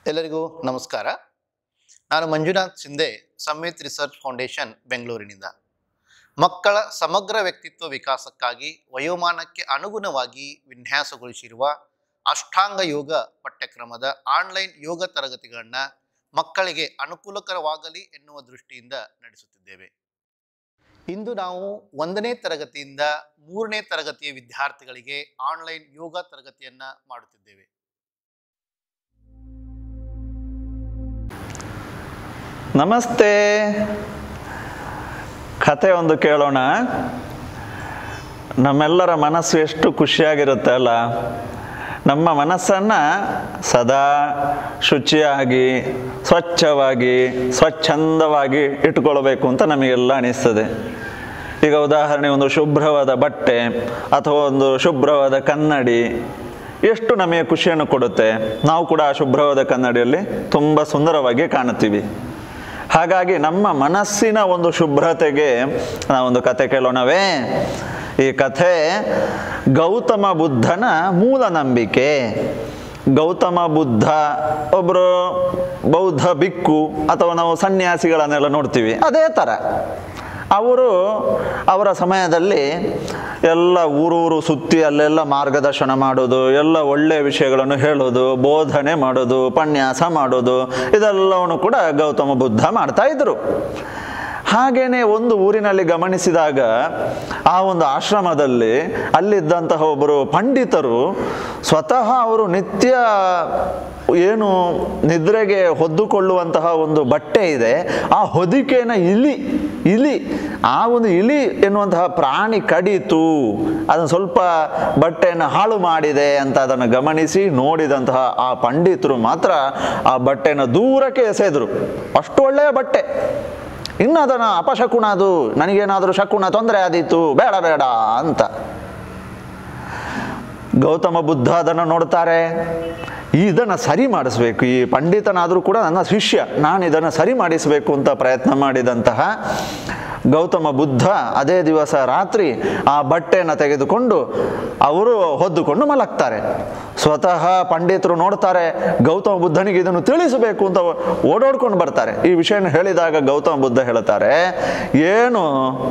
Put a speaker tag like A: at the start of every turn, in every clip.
A: ಎಲ್ಲರಿಗೂ ನಮಸ್ಕಾರ ನಾನು ಮಂಜುನಾಥ್ ಸಿಂಧೆ ಸಮ್ಮಿತ್ ರಿಸರ್ಚ್ ಫೌಂಡೇಶನ್ ಬೆಂಗಳೂರಿನಿಂದ ಮಕ್ಕಳ ಸಮಗ್ರ ವ್ಯಕ್ತಿತ್ವ ವಿಕಾಸಕ್ಕಾಗಿ ವಯೋಮಾನಕ್ಕೆ ಅನುಗುಣವಾಗಿ ವಿನ್ಯಾಸಗೊಳಿಸಿರುವ ಅಷ್ಟಾಂಗ ಯೋಗ ಪಠ್ಯಕ್ರಮದ ಆನ್ಲೈನ್ ಯೋಗ ತರಗತಿಗಳನ್ನು ಮಕ್ಕಳಿಗೆ ಅನುಕೂಲಕರವಾಗಲಿ ಎನ್ನುವ ದೃಷ್ಟಿಯಿಂದ ನಡೆಸುತ್ತಿದ್ದೇವೆ ಇಂದು ನಾವು ಒಂದನೇ ತರಗತಿಯಿಂದ ಮೂರನೇ ತರಗತಿಯ ವಿದ್ಯಾರ್ಥಿಗಳಿಗೆ ಆನ್ಲೈನ್ ಯೋಗ ತರಗತಿಯನ್ನ ಮಾಡುತ್ತಿದ್ದೇವೆ
B: ನಮಸ್ತೆ ಕಥೆ ಒಂದು ಕೇಳೋಣ ನಮ್ಮೆಲ್ಲರ ಮನಸ್ಸು ಎಷ್ಟು ಖುಷಿಯಾಗಿರುತ್ತೆ ಅಲ್ಲ ನಮ್ಮ ಮನಸ್ಸನ್ನು ಸದಾ ಶುಚಿಯಾಗಿ ಸ್ವಚ್ಛವಾಗಿ ಸ್ವಚ್ಛಂದವಾಗಿ ಇಟ್ಕೊಳ್ಬೇಕು ಅಂತ ನಮಗೆಲ್ಲ ಅನಿಸ್ತದೆ ಈಗ ಉದಾಹರಣೆ ಒಂದು ಶುಭ್ರವಾದ ಬಟ್ಟೆ ಅಥವಾ ಒಂದು ಶುಭ್ರವಾದ ಕನ್ನಡಿ ಎಷ್ಟು ನಮಗೆ ಖುಷಿಯನ್ನು ಕೊಡುತ್ತೆ ನಾವು ಕೂಡ ಆ ಶುಭ್ರವಾದ ಕನ್ನಡಿಯಲ್ಲಿ ತುಂಬ ಸುಂದರವಾಗಿ ಕಾಣುತ್ತೀವಿ ಹಾಗಾಗಿ ನಮ್ಮ ಮನಸ್ಸಿನ ಒಂದು ಶುಭ್ರತೆಗೆ ನಾವೊಂದು ಕತೆ ಕೇಳೋಣವೇ ಈ ಕಥೆ ಗೌತಮ ಬುದ್ಧನ ಮೂಲ ನಂಬಿಕೆ ಗೌತಮ ಬುದ್ಧ ಒಬ್ಬರು ಬೌದ್ಧ ಬಿಕ್ಕು ಅಥವಾ ನಾವು ಸನ್ಯಾಸಿಗಳನ್ನೆಲ್ಲ ನೋಡ್ತೀವಿ ಅದೇ ಥರ ಅವರು ಅವರ ಸಮಯದಲ್ಲಿ ಎಲ್ಲ ಊರೂರು ಸುತ್ತಿ ಅಲ್ಲೆಲ್ಲ ಮಾರ್ಗದರ್ಶನ ಮಾಡೋದು ಎಲ್ಲ ಒಳ್ಳೆಯ ವಿಷಯಗಳನ್ನು ಹೇಳೋದು ಬೋಧನೆ ಮಾಡೋದು ಉಪನ್ಯಾಸ ಮಾಡೋದು ಇದೆಲ್ಲವನ್ನು ಕೂಡ ಗೌತಮ ಬುದ್ಧ ಮಾಡ್ತಾ ಇದ್ರು ಹಾಗೇನೆ ಒಂದು ಊರಿನಲ್ಲಿ ಗಮನಿಸಿದಾಗ ಆ ಒಂದು ಆಶ್ರಮದಲ್ಲಿ ಅಲ್ಲಿದ್ದಂತಹ ಒಬ್ಬರು ಪಂಡಿತರು ಸ್ವತಃ ಅವರು ನಿತ್ಯ ಏನು ನಿದ್ರೆಗೆ ಹೊದ್ದುಕೊಳ್ಳುವಂತಹ ಒಂದು ಬಟ್ಟೆ ಇದೆ ಆ ಹೊದಿಕೆನ ಇಲಿ ಇಲಿ ಆ ಒಂದು ಇಲಿ ಎನ್ನುವಂತಹ ಪ್ರಾಣಿ ಕಡಿತು ಅದನ್ನು ಸ್ವಲ್ಪ ಬಟ್ಟೆಯನ್ನು ಹಾಳು ಮಾಡಿದೆ ಅಂತ ಅದನ್ನು ಗಮನಿಸಿ ನೋಡಿದಂತಹ ಆ ಪಂಡಿತರು ಮಾತ್ರ ಆ ಬಟ್ಟೆಯನ್ನು ದೂರಕ್ಕೆ ಎಸೆದ್ರು ಅಷ್ಟು ಒಳ್ಳೆಯ ಬಟ್ಟೆ ಇನ್ನು ಅದನ್ನು ಅಪಶಕುನ ಅದು ನನಗೇನಾದರೂ ಶಕುನ ತೊಂದರೆ ಆದೀತು ಬೇಡ ಬೇಡ ಅಂತ ಗೌತಮ ಬುದ್ಧ ಅದನ್ನು ನೋಡ್ತಾರೆ ಇದನ್ನು ಸರಿ ಮಾಡಿಸ್ಬೇಕು ಈ ಪಂಡಿತನಾದರೂ ಕೂಡ ನನ್ನ ಶಿಷ್ಯ ನಾನು ಇದನ್ನು ಸರಿ ಮಾಡಿಸಬೇಕು ಅಂತ ಪ್ರಯತ್ನ ಮಾಡಿದಂತಹ ಗೌತಮ ಬುದ್ಧ ಅದೇ ದಿವಸ ರಾತ್ರಿ ಆ ಬಟ್ಟೆಯನ್ನು ತೆಗೆದುಕೊಂಡು ಅವರು ಹೊದ್ದುಕೊಂಡು ಮಲಗ್ತಾರೆ ಸ್ವತಃ ಪಂಡಿತರು ನೋಡ್ತಾರೆ ಗೌತಮ ಬುದ್ಧನಿಗೆ ಇದನ್ನು ತಿಳಿಸಬೇಕು ಅಂತ ಓಡೋಡ್ಕೊಂಡು ಬರ್ತಾರೆ ಈ ವಿಷಯನ ಹೇಳಿದಾಗ ಗೌತಮ ಬುದ್ಧ ಹೇಳ್ತಾರೆ ಏನು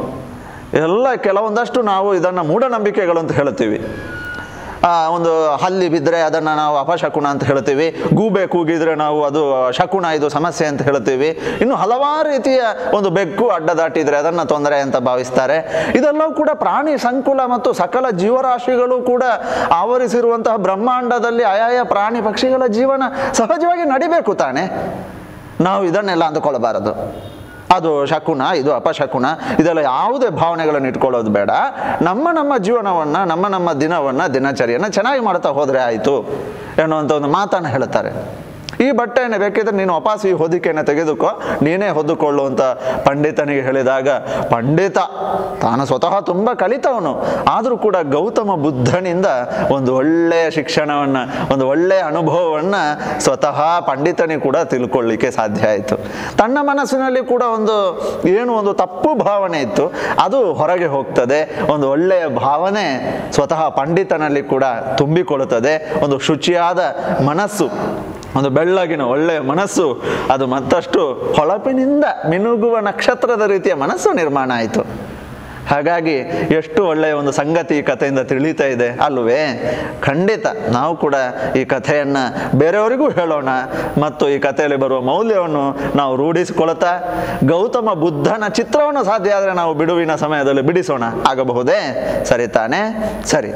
B: ಎಲ್ಲ ಕೆಲವೊಂದಷ್ಟು ನಾವು ಇದನ್ನು ಮೂಢನಂಬಿಕೆಗಳು ಅಂತ ಹೇಳ್ತೀವಿ ಆ, ಒಂದು ಹಲ್ಲಿ ಬಿದ್ದರೆ ಅದನ್ನು ನಾವು ಅಪಶಕುನ ಅಂತ ಹೇಳ್ತೀವಿ ಗೂಬೆ ಕೂಗಿದ್ರೆ ನಾವು ಅದು ಶಕುನ ಇದು ಸಮಸ್ಯೆ ಅಂತ ಹೇಳ್ತೀವಿ ಇನ್ನು ಹಲವಾರು ರೀತಿಯ ಒಂದು ಬೆಕ್ಕು ಅಡ್ಡ ದಾಟಿದ್ರೆ ಅದನ್ನು ತೊಂದರೆ ಅಂತ ಭಾವಿಸ್ತಾರೆ ಇದೆಲ್ಲವೂ ಕೂಡ ಪ್ರಾಣಿ ಸಂಕುಲ ಮತ್ತು ಸಕಲ ಜೀವರಾಶಿಗಳು ಕೂಡ ಆವರಿಸಿರುವಂತಹ ಬ್ರಹ್ಮಾಂಡದಲ್ಲಿ ಆಯಾಯ ಪ್ರಾಣಿ ಪಕ್ಷಿಗಳ ಜೀವನ ಸಹಜವಾಗಿ ನಡಿಬೇಕು ತಾನೆ ನಾವು ಇದನ್ನೆಲ್ಲ ಅಂದುಕೊಳ್ಳಬಾರದು ಅದು ಶಕುನ ಇದು ಅಪಶಕುನ ಇದೆಲ್ಲ ಯಾವುದೇ ಭಾವನೆಗಳನ್ನು ಇಟ್ಕೊಳ್ಳೋದು ಬೇಡ ನಮ್ಮ ನಮ್ಮ ಜೀವನವನ್ನು ನಮ್ಮ ನಮ್ಮ ದಿನವನ್ನು ದಿನಚರಿಯನ್ನು ಚೆನ್ನಾಗಿ ಮಾಡ್ತಾ ಹೋದರೆ ಆಯಿತು ಎನ್ನುವಂಥ ಒಂದು ಮಾತನ್ನು ಹೇಳ್ತಾರೆ ಈ ಬಟ್ಟೆಯನ್ನು ಬೇಕಿದ್ರೆ ನೀನು ವಾಪಸ್ ಈ ಹೊದಿಕೆಯನ್ನು ತೆಗೆದುಕೋ ನೀನೇ ಹೊದ್ದುಕೊಳ್ಳು ಅಂತ ಪಂಡಿತನಿಗೆ ಹೇಳಿದಾಗ ಪಂಡಿತ ತಾನು ಸ್ವತಃ ತುಂಬ ಕಲಿತವನು ಆದರೂ ಕೂಡ ಗೌತಮ ಬುದ್ಧನಿಂದ ಒಂದು ಒಳ್ಳೆಯ ಶಿಕ್ಷಣವನ್ನು ಒಂದು ಒಳ್ಳೆಯ ಅನುಭವವನ್ನು ಸ್ವತಃ ಪಂಡಿತನಿಗೆ ಕೂಡ ತಿಳ್ಕೊಳ್ಳಿಕ್ಕೆ ಸಾಧ್ಯ ಆಯಿತು ತನ್ನ ಮನಸ್ಸಿನಲ್ಲಿ ಕೂಡ ಒಂದು ಏನು ಒಂದು ತಪ್ಪು ಭಾವನೆ ಇತ್ತು ಅದು ಹೊರಗೆ ಹೋಗ್ತದೆ ಒಂದು ಒಳ್ಳೆಯ ಭಾವನೆ ಸ್ವತಃ ಪಂಡಿತನಲ್ಲಿ ಕೂಡ ತುಂಬಿಕೊಳ್ಳುತ್ತದೆ ಒಂದು ಶುಚಿಯಾದ ಮನಸ್ಸು ಒಂದು ಬೆಳ್ಳಗಿನ ಒಳ್ಳೆಯ ಮನಸ್ಸು ಅದು ಮತ್ತಷ್ಟು ಹೊಳಪಿನಿಂದ ಮಿನುಗುವ ನಕ್ಷತ್ರದ ರೀತಿಯ ಮನಸ್ಸು ನಿರ್ಮಾಣ ಆಯಿತು ಹಾಗಾಗಿ ಎಷ್ಟು ಒಳ್ಳೆಯ ಒಂದು ಸಂಗತಿ ಈ ಕಥೆಯಿಂದ ತಿಳಿತಾ ಇದೆ ಅಲ್ವೇ ಖಂಡಿತ ನಾವು ಕೂಡ ಈ ಕಥೆಯನ್ನು ಬೇರೆಯವರಿಗೂ ಹೇಳೋಣ ಮತ್ತು ಈ ಕಥೆಯಲ್ಲಿ ಬರುವ ಮೌಲ್ಯವನ್ನು ನಾವು ರೂಢಿಸಿಕೊಳ್ತಾ ಗೌತಮ ಬುದ್ಧನ ಚಿತ್ರವನ್ನು ಸಾಧ್ಯ ಆದರೆ ನಾವು ಬಿಡುವಿನ ಸಮಯದಲ್ಲಿ ಬಿಡಿಸೋಣ ಆಗಬಹುದೇ ಸರಿ ತಾನೇ ಸರಿ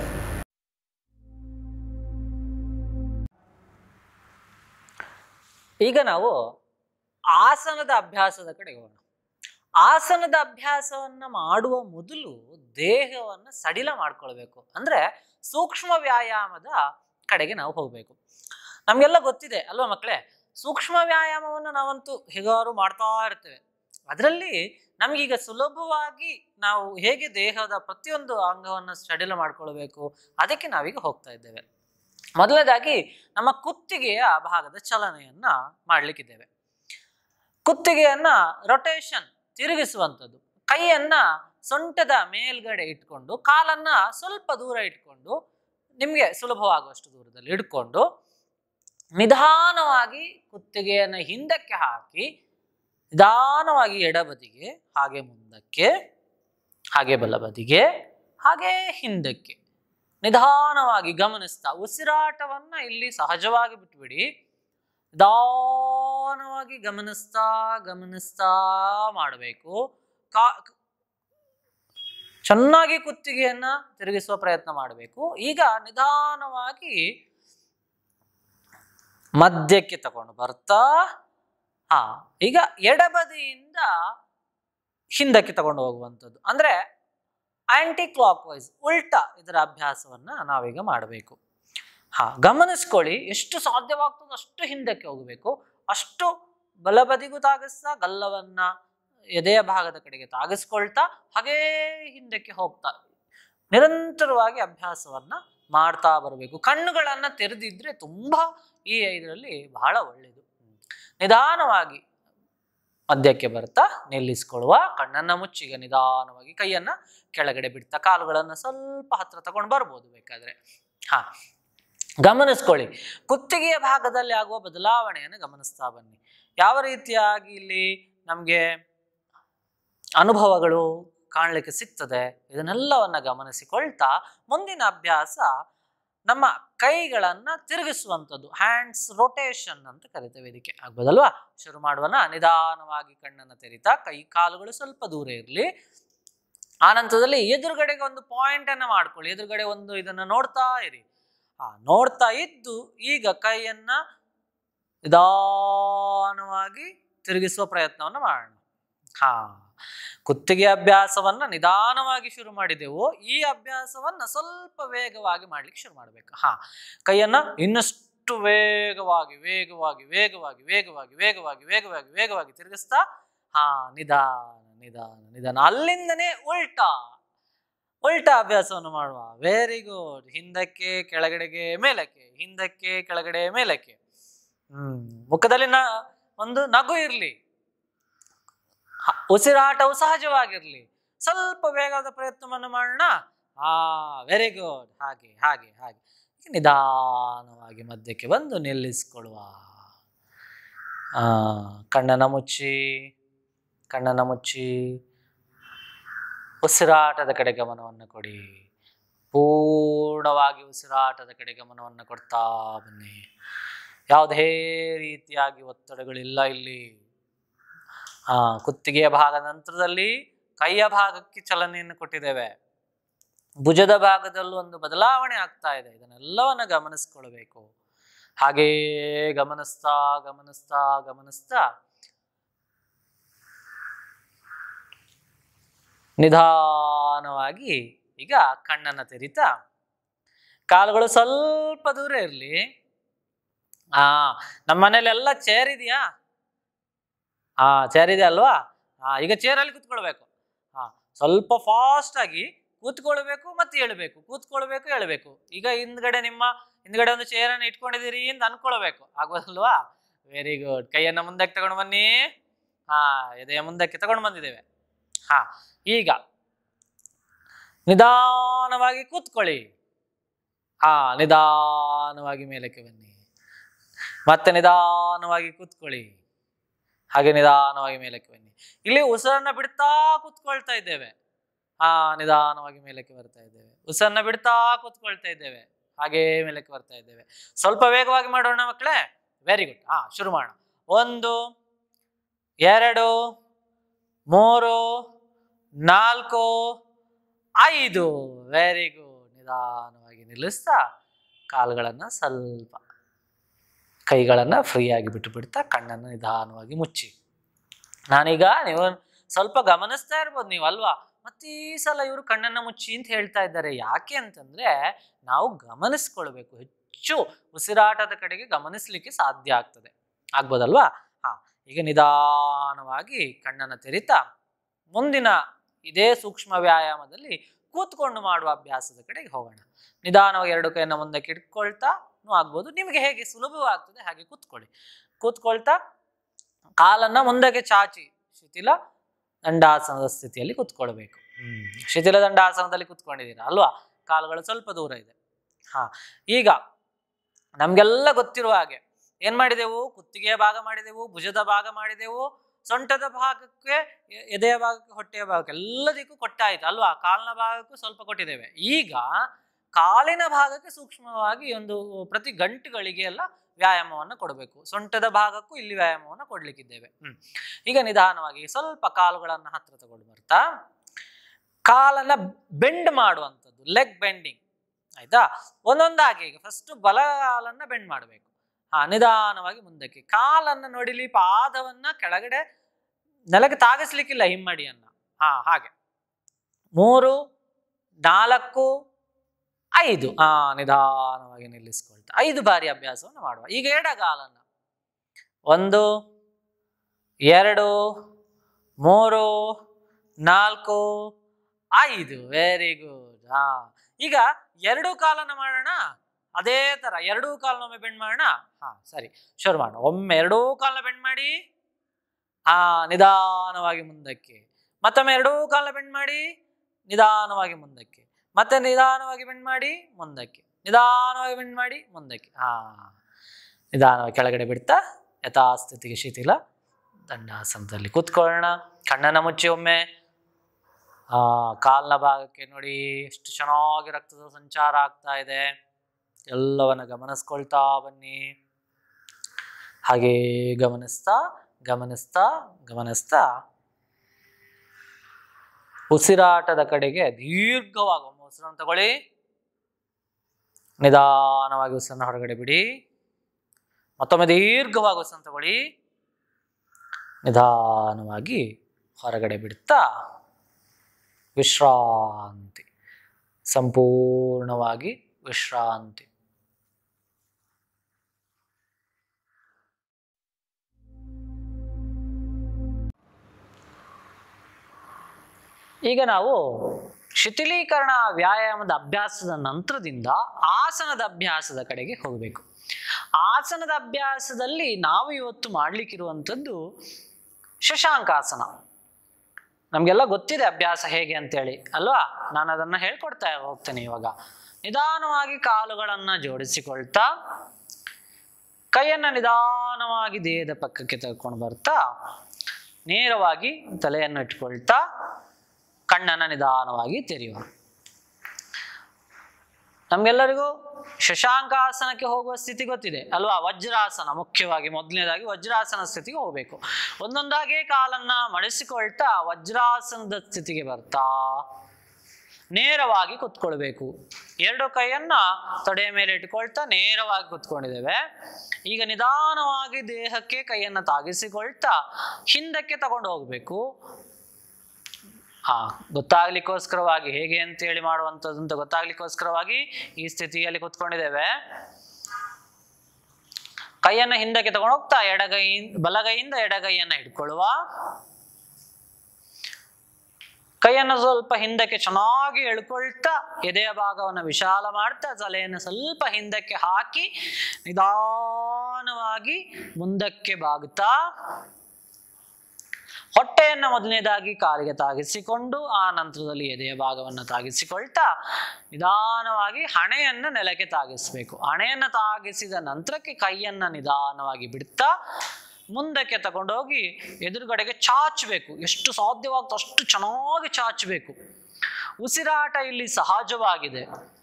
C: ಈಗ ನಾವು ಆಸನದ ಅಭ್ಯಾಸದ ಕಡೆ ಹೋಗೋಣ ಆಸನದ ಅಭ್ಯಾಸವನ್ನ ಮಾಡುವ ಮೊದಲು ದೇಹವನ್ನ ಸಡಿಲ ಮಾಡ್ಕೊಳ್ಬೇಕು ಅಂದ್ರೆ ಸೂಕ್ಷ್ಮ ವ್ಯಾಯಾಮದ ಕಡೆಗೆ ನಾವು ಹೋಗ್ಬೇಕು ನಮ್ಗೆಲ್ಲ ಗೊತ್ತಿದೆ ಅಲ್ವಾ ಮಕ್ಕಳೇ ಸೂಕ್ಷ್ಮ ವ್ಯಾಯಾಮವನ್ನು ನಾವಂತೂ ಹೇಗಾರು ಮಾಡ್ತಾ ಇರ್ತೇವೆ ಅದರಲ್ಲಿ ನಮಗೀಗ ಸುಲಭವಾಗಿ ನಾವು ಹೇಗೆ ದೇಹದ ಪ್ರತಿಯೊಂದು ಅಂಗವನ್ನು ಸಡಿಲ ಮಾಡ್ಕೊಳ್ಬೇಕು ಅದಕ್ಕೆ ನಾವೀಗ ಹೋಗ್ತಾ ಇದ್ದೇವೆ ಮೊದಲನೇದಾಗಿ ನಮ್ಮ ಕುತ್ತಿಗೆಯ ಭಾಗದ ಚಲನೆಯನ್ನ ಮಾಡ್ಲಿಕ್ಕಿದ್ದೇವೆ ಕುತ್ತಿಗೆಯನ್ನ ರೊಟೇಷನ್ ತಿರುಗಿಸುವಂಥದ್ದು ಕೈಯನ್ನ ಸೊಂಟದ ಮೇಲ್ಗಡೆ ಇಟ್ಕೊಂಡು ಕಾಲನ್ನ ಸ್ವಲ್ಪ ದೂರ ಇಟ್ಕೊಂಡು ನಿಮಗೆ ಸುಲಭವಾಗುವಷ್ಟು ದೂರದಲ್ಲಿ ಇಟ್ಕೊಂಡು ನಿಧಾನವಾಗಿ ಕುತ್ತಿಗೆಯನ್ನು ಹಿಂದಕ್ಕೆ ಹಾಕಿ ನಿಧಾನವಾಗಿ ಎಡಬದಿಗೆ ಹಾಗೆ ಮುಂದಕ್ಕೆ ಹಾಗೆ ಬಲಬದಿಗೆ ಹಾಗೆ ಹಿಂದಕ್ಕೆ ನಿಧಾನವಾಗಿ ಗಮನಿಸ್ತಾ ಉಸಿರಾಟವನ್ನ ಇಲ್ಲಿ ಸಹಜವಾಗಿ ಬಿಟ್ಬಿಡಿ ನಿಧಾನವಾಗಿ ಗಮನಿಸ್ತಾ ಗಮನಿಸ್ತಾ ಮಾಡಬೇಕು ಕಾ ಚೆನ್ನಾಗಿ ಕುತ್ತಿಗೆಯನ್ನ ತಿರುಗಿಸುವ ಪ್ರಯತ್ನ ಮಾಡಬೇಕು ಈಗ ನಿಧಾನವಾಗಿ ಮಧ್ಯಕ್ಕೆ ತಗೊಂಡು ಬರ್ತಾ ಹಾ ಈಗ ಎಡಬದಿಯಿಂದ ಹಿಂದಕ್ಕೆ ತಗೊಂಡು ಹೋಗುವಂಥದ್ದು ಅಂದ್ರೆ ಆಂಟಿ ಕ್ಲಾಕ್ ವೈಸ್ ಉಲ್ಟಾ ಇದರ ಅಭ್ಯಾಸವನ್ನ ನಾವೀಗ ಮಾಡಬೇಕು ಹಾ ಗಮನಿಸ್ಕೊಳ್ಳಿ ಎಷ್ಟು ಸಾಧ್ಯವಾಗ್ತದೋ ಅಷ್ಟು ಹಿಂದಕ್ಕೆ ಹೋಗಬೇಕು ಅಷ್ಟು ಬಲಬದಿಗೂ ತಾಗಿಸ್ತಾ ಗಲ್ಲವನ್ನ ಎದೆಯ ಭಾಗದ ಕಡೆಗೆ ತಾಗಿಸ್ಕೊಳ್ತಾ ಹಾಗೇ ಹಿಂದಕ್ಕೆ ಹೋಗ್ತಾ ನಿರಂತರವಾಗಿ ಅಭ್ಯಾಸವನ್ನ ಮಾಡ್ತಾ ಬರಬೇಕು ಕಣ್ಣುಗಳನ್ನ ತೆರೆದಿದ್ರೆ ತುಂಬಾ ಈ ಇದರಲ್ಲಿ ಬಹಳ ಒಳ್ಳೆಯದು ನಿಧಾನವಾಗಿ ಮಧ್ಯಕ್ಕೆ ಬರ್ತಾ ನಿಲ್ಲಿಸ್ಕೊಳ್ಳುವ ಕಣ್ಣನ್ನ ಮುಚ್ಚಿಗ ನಿಧಾನವಾಗಿ ಕೈಯನ್ನ ಕೆಳಗಡೆ ಬಿಡ್ತಾ ಕಾಲುಗಳನ್ನ ಸ್ವಲ್ಪ ಹತ್ರ ತಗೊಂಡು ಬರ್ಬೋದು ಬೇಕಾದ್ರೆ ಹಾ ಗಮನಿಸ್ಕೊಳ್ಳಿ ಕುತ್ತಿಗೆಯ ಭಾಗದಲ್ಲಿ ಆಗುವ ಬದಲಾವಣೆಯನ್ನು ಗಮನಿಸ್ತಾ ಬನ್ನಿ ಯಾವ ರೀತಿಯಾಗಿ ಇಲ್ಲಿ ನಮಗೆ ಅನುಭವಗಳು ಕಾಣಲಿಕ್ಕೆ ಸಿಗ್ತದೆ ಇದನ್ನೆಲ್ಲವನ್ನ ಗಮನಿಸಿಕೊಳ್ತಾ ಮುಂದಿನ ಅಭ್ಯಾಸ ನಮ್ಮ ಕೈಗಳನ್ನ ತಿರುಗಿಸುವಂಥದ್ದು ಹ್ಯಾಂಡ್ಸ್ ರೊಟೇಷನ್ ಅಂತ ಕರಿತೇವೆ ಇದಕ್ಕೆ ಆಗ್ಬೋದಲ್ವಾ ಶುರು ಮಾಡುವನ ನಿಧಾನವಾಗಿ ಕಣ್ಣನ್ನು ತೆರಿತಾ ಕೈ ಕಾಲುಗಳು ಸ್ವಲ್ಪ ದೂರ ಇರಲಿ ಆನಂತರದಲ್ಲಿ ಎದುರುಗಡೆಗೆ ಒಂದು ಪಾಯಿಂಟ್ ಅನ್ನ ಮಾಡ್ಕೊಳ್ಳಿ ಎದುರುಗಡೆ ಒಂದು ಇದನ್ನ ನೋಡ್ತಾ ಇರಿ ಆ ನೋಡ್ತಾ ಇದ್ದು ಈಗ ಕೈಯನ್ನ ನಿಧಾನವಾಗಿ ತಿರುಗಿಸುವ ಪ್ರಯತ್ನವನ್ನು ಮಾಡೋಣ ಹಾ ಕುತ್ತಿಗೆ ಅಭ್ಯಾಸವನ್ನ ನಿಧಾನವಾಗಿ ಶುರು ಮಾಡಿದೆವು ಈ ಅಭ್ಯಾಸವನ್ನ ಸ್ವಲ್ಪ ವೇಗವಾಗಿ ಮಾಡ್ಲಿಕ್ಕೆ ಶುರು ಮಾಡ್ಬೇಕು ಹಾ ಕೈಯನ್ನ ಇನ್ನಷ್ಟು ವೇಗವಾಗಿ ವೇಗವಾಗಿ ವೇಗವಾಗಿ ವೇಗವಾಗಿ ವೇಗವಾಗಿ ವೇಗವಾಗಿ ವೇಗವಾಗಿ ತಿರುಗಿಸ್ತಾ ಹಾ ನಿಧಾನ ನಿಧಾನ ನಿಧಾನ ಅಲ್ಲಿಂದನೇ ಉಲ್ಟಾ ಉಲ್ಟಾ ಅಭ್ಯಾಸವನ್ನು ಮಾಡುವ ವೆರಿ ಗುಡ್ ಹಿಂದಕ್ಕೆ ಕೆಳಗಡೆಗೆ ಮೇಲಕ್ಕೆ ಹಿಂದಕ್ಕೆ ಕೆಳಗಡೆ ಮೇಲಕ್ಕೆ ಹ್ಮ್ ಮುಖದಲ್ಲಿ ನ ಒಂದು ನಗು ಇರ್ಲಿ ಹ- ಉಸಿರಾಟವು ಸಹಜವಾಗಿರ್ಲಿ ಸ್ವಲ್ಪ ವೇಗದ ಪ್ರಯತ್ನವನ್ನು ಮಾಡೋಣ ಆ ವೆರಿ ಗುಡ್ ಹಾಗೆ ಹಾಗೆ ಹಾಗೆ ಈಗ ನಿಧಾನವಾಗಿ ಮಧ್ಯಕ್ಕೆ ಬಂದು ನಿಲ್ಲಿಸ್ಕೊಳ್ಳುವ ಆ ಕಣ್ಣನ್ನ ಮುಚ್ಚಿ ಕಣ್ಣನ್ನ ಮುಚ್ಚಿ ಉಸಿರಾಟದ ಕಡೆ ಗಮನವನ್ನು ಕೊಡಿ ಪೂರ್ಣವಾಗಿ ಉಸಿರಾಟದ ಕಡೆ ಗಮನವನ್ನು ಕೊಡ್ತಾ ಬನ್ನಿ ಯಾವುದೇ ರೀತಿಯಾಗಿ ಒತ್ತಡಗಳಿಲ್ಲ ಇಲ್ಲಿ ಆ ಕುತ್ತಿಗೆಯ ಭಾಗದ ನಂತರದಲ್ಲಿ ಕೈಯ ಭಾಗಕ್ಕೆ ಚಲನೆಯನ್ನು ಕೊಟ್ಟಿದ್ದೇವೆ ಭುಜದ ಭಾಗದಲ್ಲೂ ಒಂದು ಬದಲಾವಣೆ ಆಗ್ತಾ ಇದೆ ಇದನ್ನೆಲ್ಲವನ್ನ ಗಮನಿಸ್ಕೊಳ್ಬೇಕು ಹಾಗೇ ಗಮನಿಸ್ತಾ ಗಮನಿಸ್ತಾ ಗಮನಿಸ್ತಾ ನಿಧಾನವಾಗಿ ಈಗ ಕಣ್ಣನ್ನ ತೆರಿತಾ ಕಾಲುಗಳು ಸ್ವಲ್ಪ ದೂರ ಇರಲಿ ಆ ನಮ್ಮ ಮನೇಲೆಲ್ಲ ಚೇರ್ ಇದೆಯಾ ಆ ಚೇರ್ ಇದೆ ಅಲ್ವಾ ಆ ಈಗ ಚೇರಲ್ಲಿ ಕೂತ್ಕೊಳ್ಬೇಕು ಹಾ ಸ್ವಲ್ಪ ಫಾಸ್ಟ್ ಆಗಿ ಕೂತ್ಕೊಳ್ಬೇಕು ಮತ್ತೆ ಹೇಳ್ಬೇಕು ಕೂತ್ಕೊಳ್ಬೇಕು ಹೇಳ್ಬೇಕು ಈಗ ಹಿಂದ್ಗಡೆ ನಿಮ್ಮ ಹಿಂದ್ಗಡೆ ಒಂದು ಚೇರನ್ನು ಇಟ್ಕೊಂಡಿದ್ದೀರಿ ಅಂತ ಅನ್ಕೊಳ್ಬೇಕು ಆಗೋದಲ್ವಾ ವೆರಿ ಗುಡ್ ಕೈಯನ್ನ ಮುಂದಕ್ಕೆ ತಗೊಂಡು ಬನ್ನಿ ಹಾ ಎದೆಯ ಮುಂದಕ್ಕೆ ತಗೊಂಡು ಬಂದಿದ್ದೇವೆ ಹಾ ಈಗ ನಿಧಾನವಾಗಿ ಕೂತ್ಕೊಳ್ಳಿ ಹಾ ನಿಧಾನವಾಗಿ ಮೇಲಕ್ಕೆ ಬನ್ನಿ ಮತ್ತೆ ನಿಧಾನವಾಗಿ ಕೂತ್ಕೊಳ್ಳಿ ಹಾಗೆ ನಿಧಾನವಾಗಿ ಮೇಲಕ್ಕೆ ಬನ್ನಿ ಇಲ್ಲಿ ಉಸಿರನ್ನ ಬಿಡ್ತಾ ಕೂತ್ಕೊಳ್ತಾ ಇದ್ದೇವೆ ಹಾ ನಿಧಾನವಾಗಿ ಮೇಲಕ್ಕೆ ಬರ್ತಾ ಇದ್ದೇವೆ ಉಸಿರನ್ನ ಬಿಡ್ತಾ ಕೂತ್ಕೊಳ್ತಾ ಇದ್ದೇವೆ ಹಾಗೇ ಮೇಲಕ್ಕೆ ಬರ್ತಾ ಇದ್ದೇವೆ ಸ್ವಲ್ಪ ವೇಗವಾಗಿ ಮಾಡೋಣ ಮಕ್ಕಳೇ ವೆರಿ ಗುಡ್ ಹಾ ಶುರು ಮಾಡೋಣ ಒಂದು ಎರಡು ಮೂರು ನಾಲ್ಕು ಐದು ವೆರಿ ಗುಡ್ ನಿಧಾನವಾಗಿ ನಿಲ್ಲಿಸ್ತಾ ಕಾಲುಗಳನ್ನು ಸ್ವಲ್ಪ ಕೈಗಳನ್ನು ಫ್ರೀಯಾಗಿ ಬಿಟ್ಟು ಬಿಡ್ತಾ ಕಣ್ಣನ್ನು ನಿಧಾನವಾಗಿ ಮುಚ್ಚಿ ನಾನೀಗ ನೀವು ಸ್ವಲ್ಪ ಗಮನಿಸ್ತಾ ಇರ್ಬೋದು ನೀವು ಅಲ್ವಾ ಮತ್ತೆ ಈ ಸಲ ಇವರು ಕಣ್ಣನ್ನು ಮುಚ್ಚಿ ಅಂತ ಹೇಳ್ತಾ ಇದ್ದಾರೆ ಯಾಕೆ ಅಂತಂದ್ರೆ ನಾವು ಗಮನಿಸ್ಕೊಳ್ಬೇಕು ಹೆಚ್ಚು ಉಸಿರಾಟದ ಕಡೆಗೆ ಗಮನಿಸ್ಲಿಕ್ಕೆ ಸಾಧ್ಯ ಆಗ್ತದೆ ಆಗ್ಬೋದಲ್ವಾ ಹಾ ಈಗ ನಿಧಾನವಾಗಿ ಕಣ್ಣನ್ನು ತೆರಿತಾ ಮುಂದಿನ ಇದೇ ಸೂಕ್ಷ್ಮ ವ್ಯಾಯಾಮದಲ್ಲಿ ಕೂತ್ಕೊಂಡು ಮಾಡುವ ಅಭ್ಯಾಸದ ಕಡೆಗೆ ಹೋಗೋಣ ನಿಧಾನವಾಗಿ ಎರಡು ಕೈಯನ್ನು ಮುಂದಕ್ಕೆ ಇಟ್ಕೊಳ್ತಾ ಆಗ್ಬೋದು ನಿಮಗೆ ಹೇಗೆ ಸುಲಭವಾಗ್ತದೆ ಹಾಗೆ ಕೂತ್ಕೊಳ್ಳಿ ಕೂತ್ಕೊಳ್ತಾ ಕಾಲನ್ನ ಮುಂದಕ್ಕೆ ಚಾಚಿ ಶಿಥಿಲ ದಂಡಾಸನದ ಸ್ಥಿತಿಯಲ್ಲಿ ಕೂತ್ಕೊಳ್ಬೇಕು ಹ್ಮ್ ಶಿಥಿಲ ದಂಡಾಸನದಲ್ಲಿ ಕೂತ್ಕೊಂಡಿದ್ದೀರಾ ಅಲ್ವಾ ಕಾಲುಗಳು ಸ್ವಲ್ಪ ದೂರ ಇದೆ ಹಾ ಈಗ ನಮ್ಗೆಲ್ಲ ಗೊತ್ತಿರುವ ಹಾಗೆ ಏನ್ ಮಾಡಿದೆವು ಕುತ್ತಿಗೆಯ ಭಾಗ ಮಾಡಿದೆವು ಭುಜದ ಭಾಗ ಮಾಡಿದೆವು ಸೊಂಟದ ಭಾಗಕ್ಕೆ ಎ- ಎದೆಯ ಭಾಗಕ್ಕೆ ಹೊಟ್ಟೆಯ ಭಾಗಕ್ಕೆ ಎಲ್ಲದಕ್ಕೂ ಕೊಟ್ಟಾಯ್ತು ಅಲ್ವಾ ಕಾಲಿನ ಭಾಗಕ್ಕೂ ಸ್ವಲ್ಪ ಕೊಟ್ಟಿದ್ದೇವೆ ಈಗ ಕಾಲಿನ ಭಾಗಕ್ಕೆ ಸೂಕ್ಷ್ಮವಾಗಿ ಒಂದು ಪ್ರತಿ ಗಂಟುಗಳಿಗೆ ಎಲ್ಲ ವ್ಯಾಯಾಮವನ್ನು ಕೊಡಬೇಕು ಸೊಂಟದ ಭಾಗಕ್ಕೂ ಇಲ್ಲಿ ವ್ಯಾಯಾಮವನ್ನು ಕೊಡ್ಲಿಕ್ಕಿದ್ದೇವೆ ಹ್ಮ್ ಈಗ ನಿಧಾನವಾಗಿ ಸ್ವಲ್ಪ ಕಾಲುಗಳನ್ನು ಹತ್ರ ತಗೊಂಡು ಬರ್ತಾ ಕಾಲನ್ನ ಬೆಂಡ್ ಮಾಡುವಂಥದ್ದು ಲೆಗ್ ಬೆಂಡಿಂಗ್ ಆಯ್ತಾ ಒಂದೊಂದಾಗಿ ಈಗ ಫಸ್ಟ್ ಬಲ ಕಾಲನ್ನ ಬೆಂಡ್ ಮಾಡಬೇಕು ಹಾ ನಿಧಾನವಾಗಿ ಮುಂದಕ್ಕೆ ಕಾಲನ್ನ ನೋಡಿಲಿ ಪಾದವನ್ನ ಕೆಳಗಡೆ ನೆಲಕ್ಕೆ ತಾಗಿಸ್ಲಿಕ್ಕಿಲ್ಲ ಹಿಮ್ಮಡಿಯನ್ನ ಹಾ ಹಾಗೆ ಮೂರು ನಾಲ್ಕು ಐದು ಆ ನಿಧಾನವಾಗಿ ನಿಲ್ಲಿಸ್ಕೊಳ್ತಾ ಐದು ಬಾರಿ ಅಭ್ಯಾಸವನ್ನು ಮಾಡುವ ಈಗ ಎಡಗಾಲನ್ನ ಒಂದು ಎರಡು ಮೂರು ನಾಲ್ಕು ಐದು ವೆರಿ ಗುಡ್ ಹಾ ಈಗ ಎರಡು ಕಾಲನ್ನ ಮಾಡೋಣ ಅದೇ ತರ ಎರಡೂ ಕಾಲನೊಮ್ಮೆ ಬೆಂಡ್ ಮಾಡೋಣ ಹಾ ಸರಿ ಶುರು ಮಾಡೋಣ ಒಮ್ಮೆ ಎರಡೂ ಕಾಲನ ಬೆಂಡ್ ಮಾಡಿ ಹಾ ನಿಧಾನವಾಗಿ ಮುಂದಕ್ಕೆ ಮತ್ತೊಮ್ಮೆ ಎರಡೂ ಕಾಲನ ಬೆಂಡ್ ಮಾಡಿ ನಿಧಾನವಾಗಿ ಮುಂದಕ್ಕೆ ಮತ್ತೆ ನಿಧಾನವಾಗಿ ಬೆಂಡ್ ಮಾಡಿ ಮುಂದಕ್ಕೆ ನಿಧಾನವಾಗಿ ಬೆಂಡ್ ಮಾಡಿ ಮುಂದಕ್ಕೆ ಹಾ ನಿಧಾನವಾಗಿ ಕೆಳಗಡೆ ಬಿಡ್ತಾ ಯಥಾಸ್ಥಿತಿಗೆ ಶಿಥಿಲ ದಂಡಾಸನದಲ್ಲಿ ಕೂತ್ಕೊಳ್ಳೋಣ ಕಣ್ಣನ್ನ ಮುಚ್ಚಿ ಒಮ್ಮೆ ಆ ಕಾಲ್ನ ಭಾಗಕ್ಕೆ ನೋಡಿ ಎಷ್ಟು ಚೆನ್ನಾಗಿ ರಕ್ತದ ಸಂಚಾರ ಆಗ್ತಾ ಇದೆ ಎಲ್ಲವನ್ನ ಗಮನಿಸ್ಕೊಳ್ತಾ ಬನ್ನಿ ಹಾಗೆ ಗಮನಿಸ್ತಾ ಗಮನಿಸ್ತಾ ಗಮನಿಸ್ತಾ ಉಸಿರಾಟದ ಕಡೆಗೆ ದೀರ್ಘವಾಗಿ ಒಮ್ಮೆ ಉಸಿರನ್ನು ತಗೊಳ್ಳಿ ನಿಧಾನವಾಗಿ ಉಸಿರನ್ನ ಹೊರಗಡೆ ಬಿಡಿ ಮತ್ತೊಮ್ಮೆ ದೀರ್ಘವಾಗಿ ಉಸಿರನ್ನು ತಗೊಳ್ಳಿ ನಿಧಾನವಾಗಿ ಹೊರಗಡೆ ಬಿಡ್ತಾ ವಿಶ್ರಾಂತಿ ಸಂಪೂರ್ಣವಾಗಿ ವಿಶ್ರಾಂತಿ ಈಗ ನಾವು ಶಿಥಿಲೀಕರಣ ವ್ಯಾಯಾಮದ ಅಭ್ಯಾಸದ ನಂತರದಿಂದ ಆಸನದ ಅಭ್ಯಾಸದ ಕಡೆಗೆ ಹೋಗಬೇಕು ಆಸನದ ಅಭ್ಯಾಸದಲ್ಲಿ ನಾವು ಇವತ್ತು ಮಾಡ್ಲಿಕ್ಕಿರುವಂಥದ್ದು ಶಶಾಂಕಾಸನ ನಮಗೆಲ್ಲ ಗೊತ್ತಿದೆ ಅಭ್ಯಾಸ ಹೇಗೆ ಅಂತೇಳಿ ಅಲ್ವಾ ನಾನು ಅದನ್ನು ಹೇಳ್ಕೊಡ್ತಾ ಹೋಗ್ತೇನೆ ಇವಾಗ ನಿಧಾನವಾಗಿ ಕಾಲುಗಳನ್ನು ಜೋಡಿಸಿಕೊಳ್ತಾ ಕೈಯನ್ನು ನಿಧಾನವಾಗಿ ದೇಹದ ಪಕ್ಕಕ್ಕೆ ತೆಗೆದುಕೊಂಡು ಬರ್ತಾ ನೇರವಾಗಿ ತಲೆಯನ್ನು ಇಟ್ಕೊಳ್ತಾ ಕಣ್ಣನ್ನು ನಿಧಾನವಾಗಿ ತೆರೆಯುವ ನಮ್ಗೆಲ್ಲರಿಗೂ ಶಶಾಂಕಾಸನಕ್ಕೆ ಹೋಗುವ ಸ್ಥಿತಿ ಗೊತ್ತಿದೆ ಅಲ್ವಾ ವಜ್ರಾಸನ ಮುಖ್ಯವಾಗಿ ಮೊದಲನೇದಾಗಿ ವಜ್ರಾಸನ ಸ್ಥಿತಿಗೆ ಹೋಗಬೇಕು ಒಂದೊಂದಾಗೆ ಕಾಲನ್ನ ಮಡಿಸಿಕೊಳ್ತಾ ವಜ್ರಾಸನದ ಸ್ಥಿತಿಗೆ ಬರ್ತಾ ನೇರವಾಗಿ ಕುತ್ಕೊಳ್ಬೇಕು ಎರಡು ಕೈಯನ್ನ ತೊಡೆಯ ಮೇಲೆ ಇಟ್ಕೊಳ್ತಾ ನೇರವಾಗಿ ಕುತ್ಕೊಂಡಿದ್ದೇವೆ ಈಗ ನಿಧಾನವಾಗಿ ದೇಹಕ್ಕೆ ಕೈಯನ್ನ ತಾಗಿಸಿಕೊಳ್ತಾ ಹಿಂದಕ್ಕೆ ತಗೊಂಡು ಹೋಗ್ಬೇಕು ಹಾ ಗೊತ್ತಾಗ್ಲಿಕ್ಕೋಸ್ಕರವಾಗಿ ಹೇಗೆ ಅಂತೇಳಿ ಮಾಡುವಂಥದ್ದು ಅಂತ ಗೊತ್ತಾಗ್ಲಿಕ್ಕೋಸ್ಕರವಾಗಿ ಈ ಸ್ಥಿತಿಯಲ್ಲಿ ಕುತ್ಕೊಂಡಿದ್ದೇವೆ ಕೈಯನ್ನ ಹಿಂದಕ್ಕೆ ತಗೊಂಡು ಹೋಗ್ತಾ ಎಡಗೈ ಬಲಗೈಯಿಂದ ಎಡಗೈಯನ್ನ ಹಿಡ್ಕೊಳ್ಳುವ ಕೈಯನ್ನು ಸ್ವಲ್ಪ ಹಿಂದಕ್ಕೆ ಚೆನ್ನಾಗಿ ಎಳ್ಕೊಳ್ತಾ ಎದೆಯ ಭಾಗವನ್ನು ವಿಶಾಲ ಮಾಡ್ತಾ ತಲೆಯನ್ನು ಸ್ವಲ್ಪ ಹಿಂದಕ್ಕೆ ಹಾಕಿ ನಿಧಾನವಾಗಿ ಮುಂದಕ್ಕೆ ಬಾಗುತ್ತಾ ಹೊಟ್ಟೆಯನ್ನು ಮೊದಲನೇದಾಗಿ ಕಾಲಿಗೆ ತಾಗಿಸಿಕೊಂಡು ಆ ನಂತರದಲ್ಲಿ ಎದೆಯ ಭಾಗವನ್ನು ತಾಗಿಸಿಕೊಳ್ತಾ ನಿಧಾನವಾಗಿ ಹಣೆಯನ್ನು ನೆಲಕ್ಕೆ ತಾಗಿಸಬೇಕು ಹಣೆಯನ್ನು ತಾಗಿಸಿದ ನಂತರಕ್ಕೆ ಕೈಯನ್ನು ನಿಧಾನವಾಗಿ ಬಿಡ್ತಾ ಮುಂದಕ್ಕೆ ತಗೊಂಡೋಗಿ ಎದುರುಗಡೆಗೆ ಚಾಚಬೇಕು ಎಷ್ಟು ಸಾಧ್ಯವಾಗ್ತೋ ಅಷ್ಟು ಚೆನ್ನಾಗಿ ಚಾಚಬೇಕು ಉಸಿರಾಟ ಇಲ್ಲಿ ಸಹಜವಾಗಿದೆ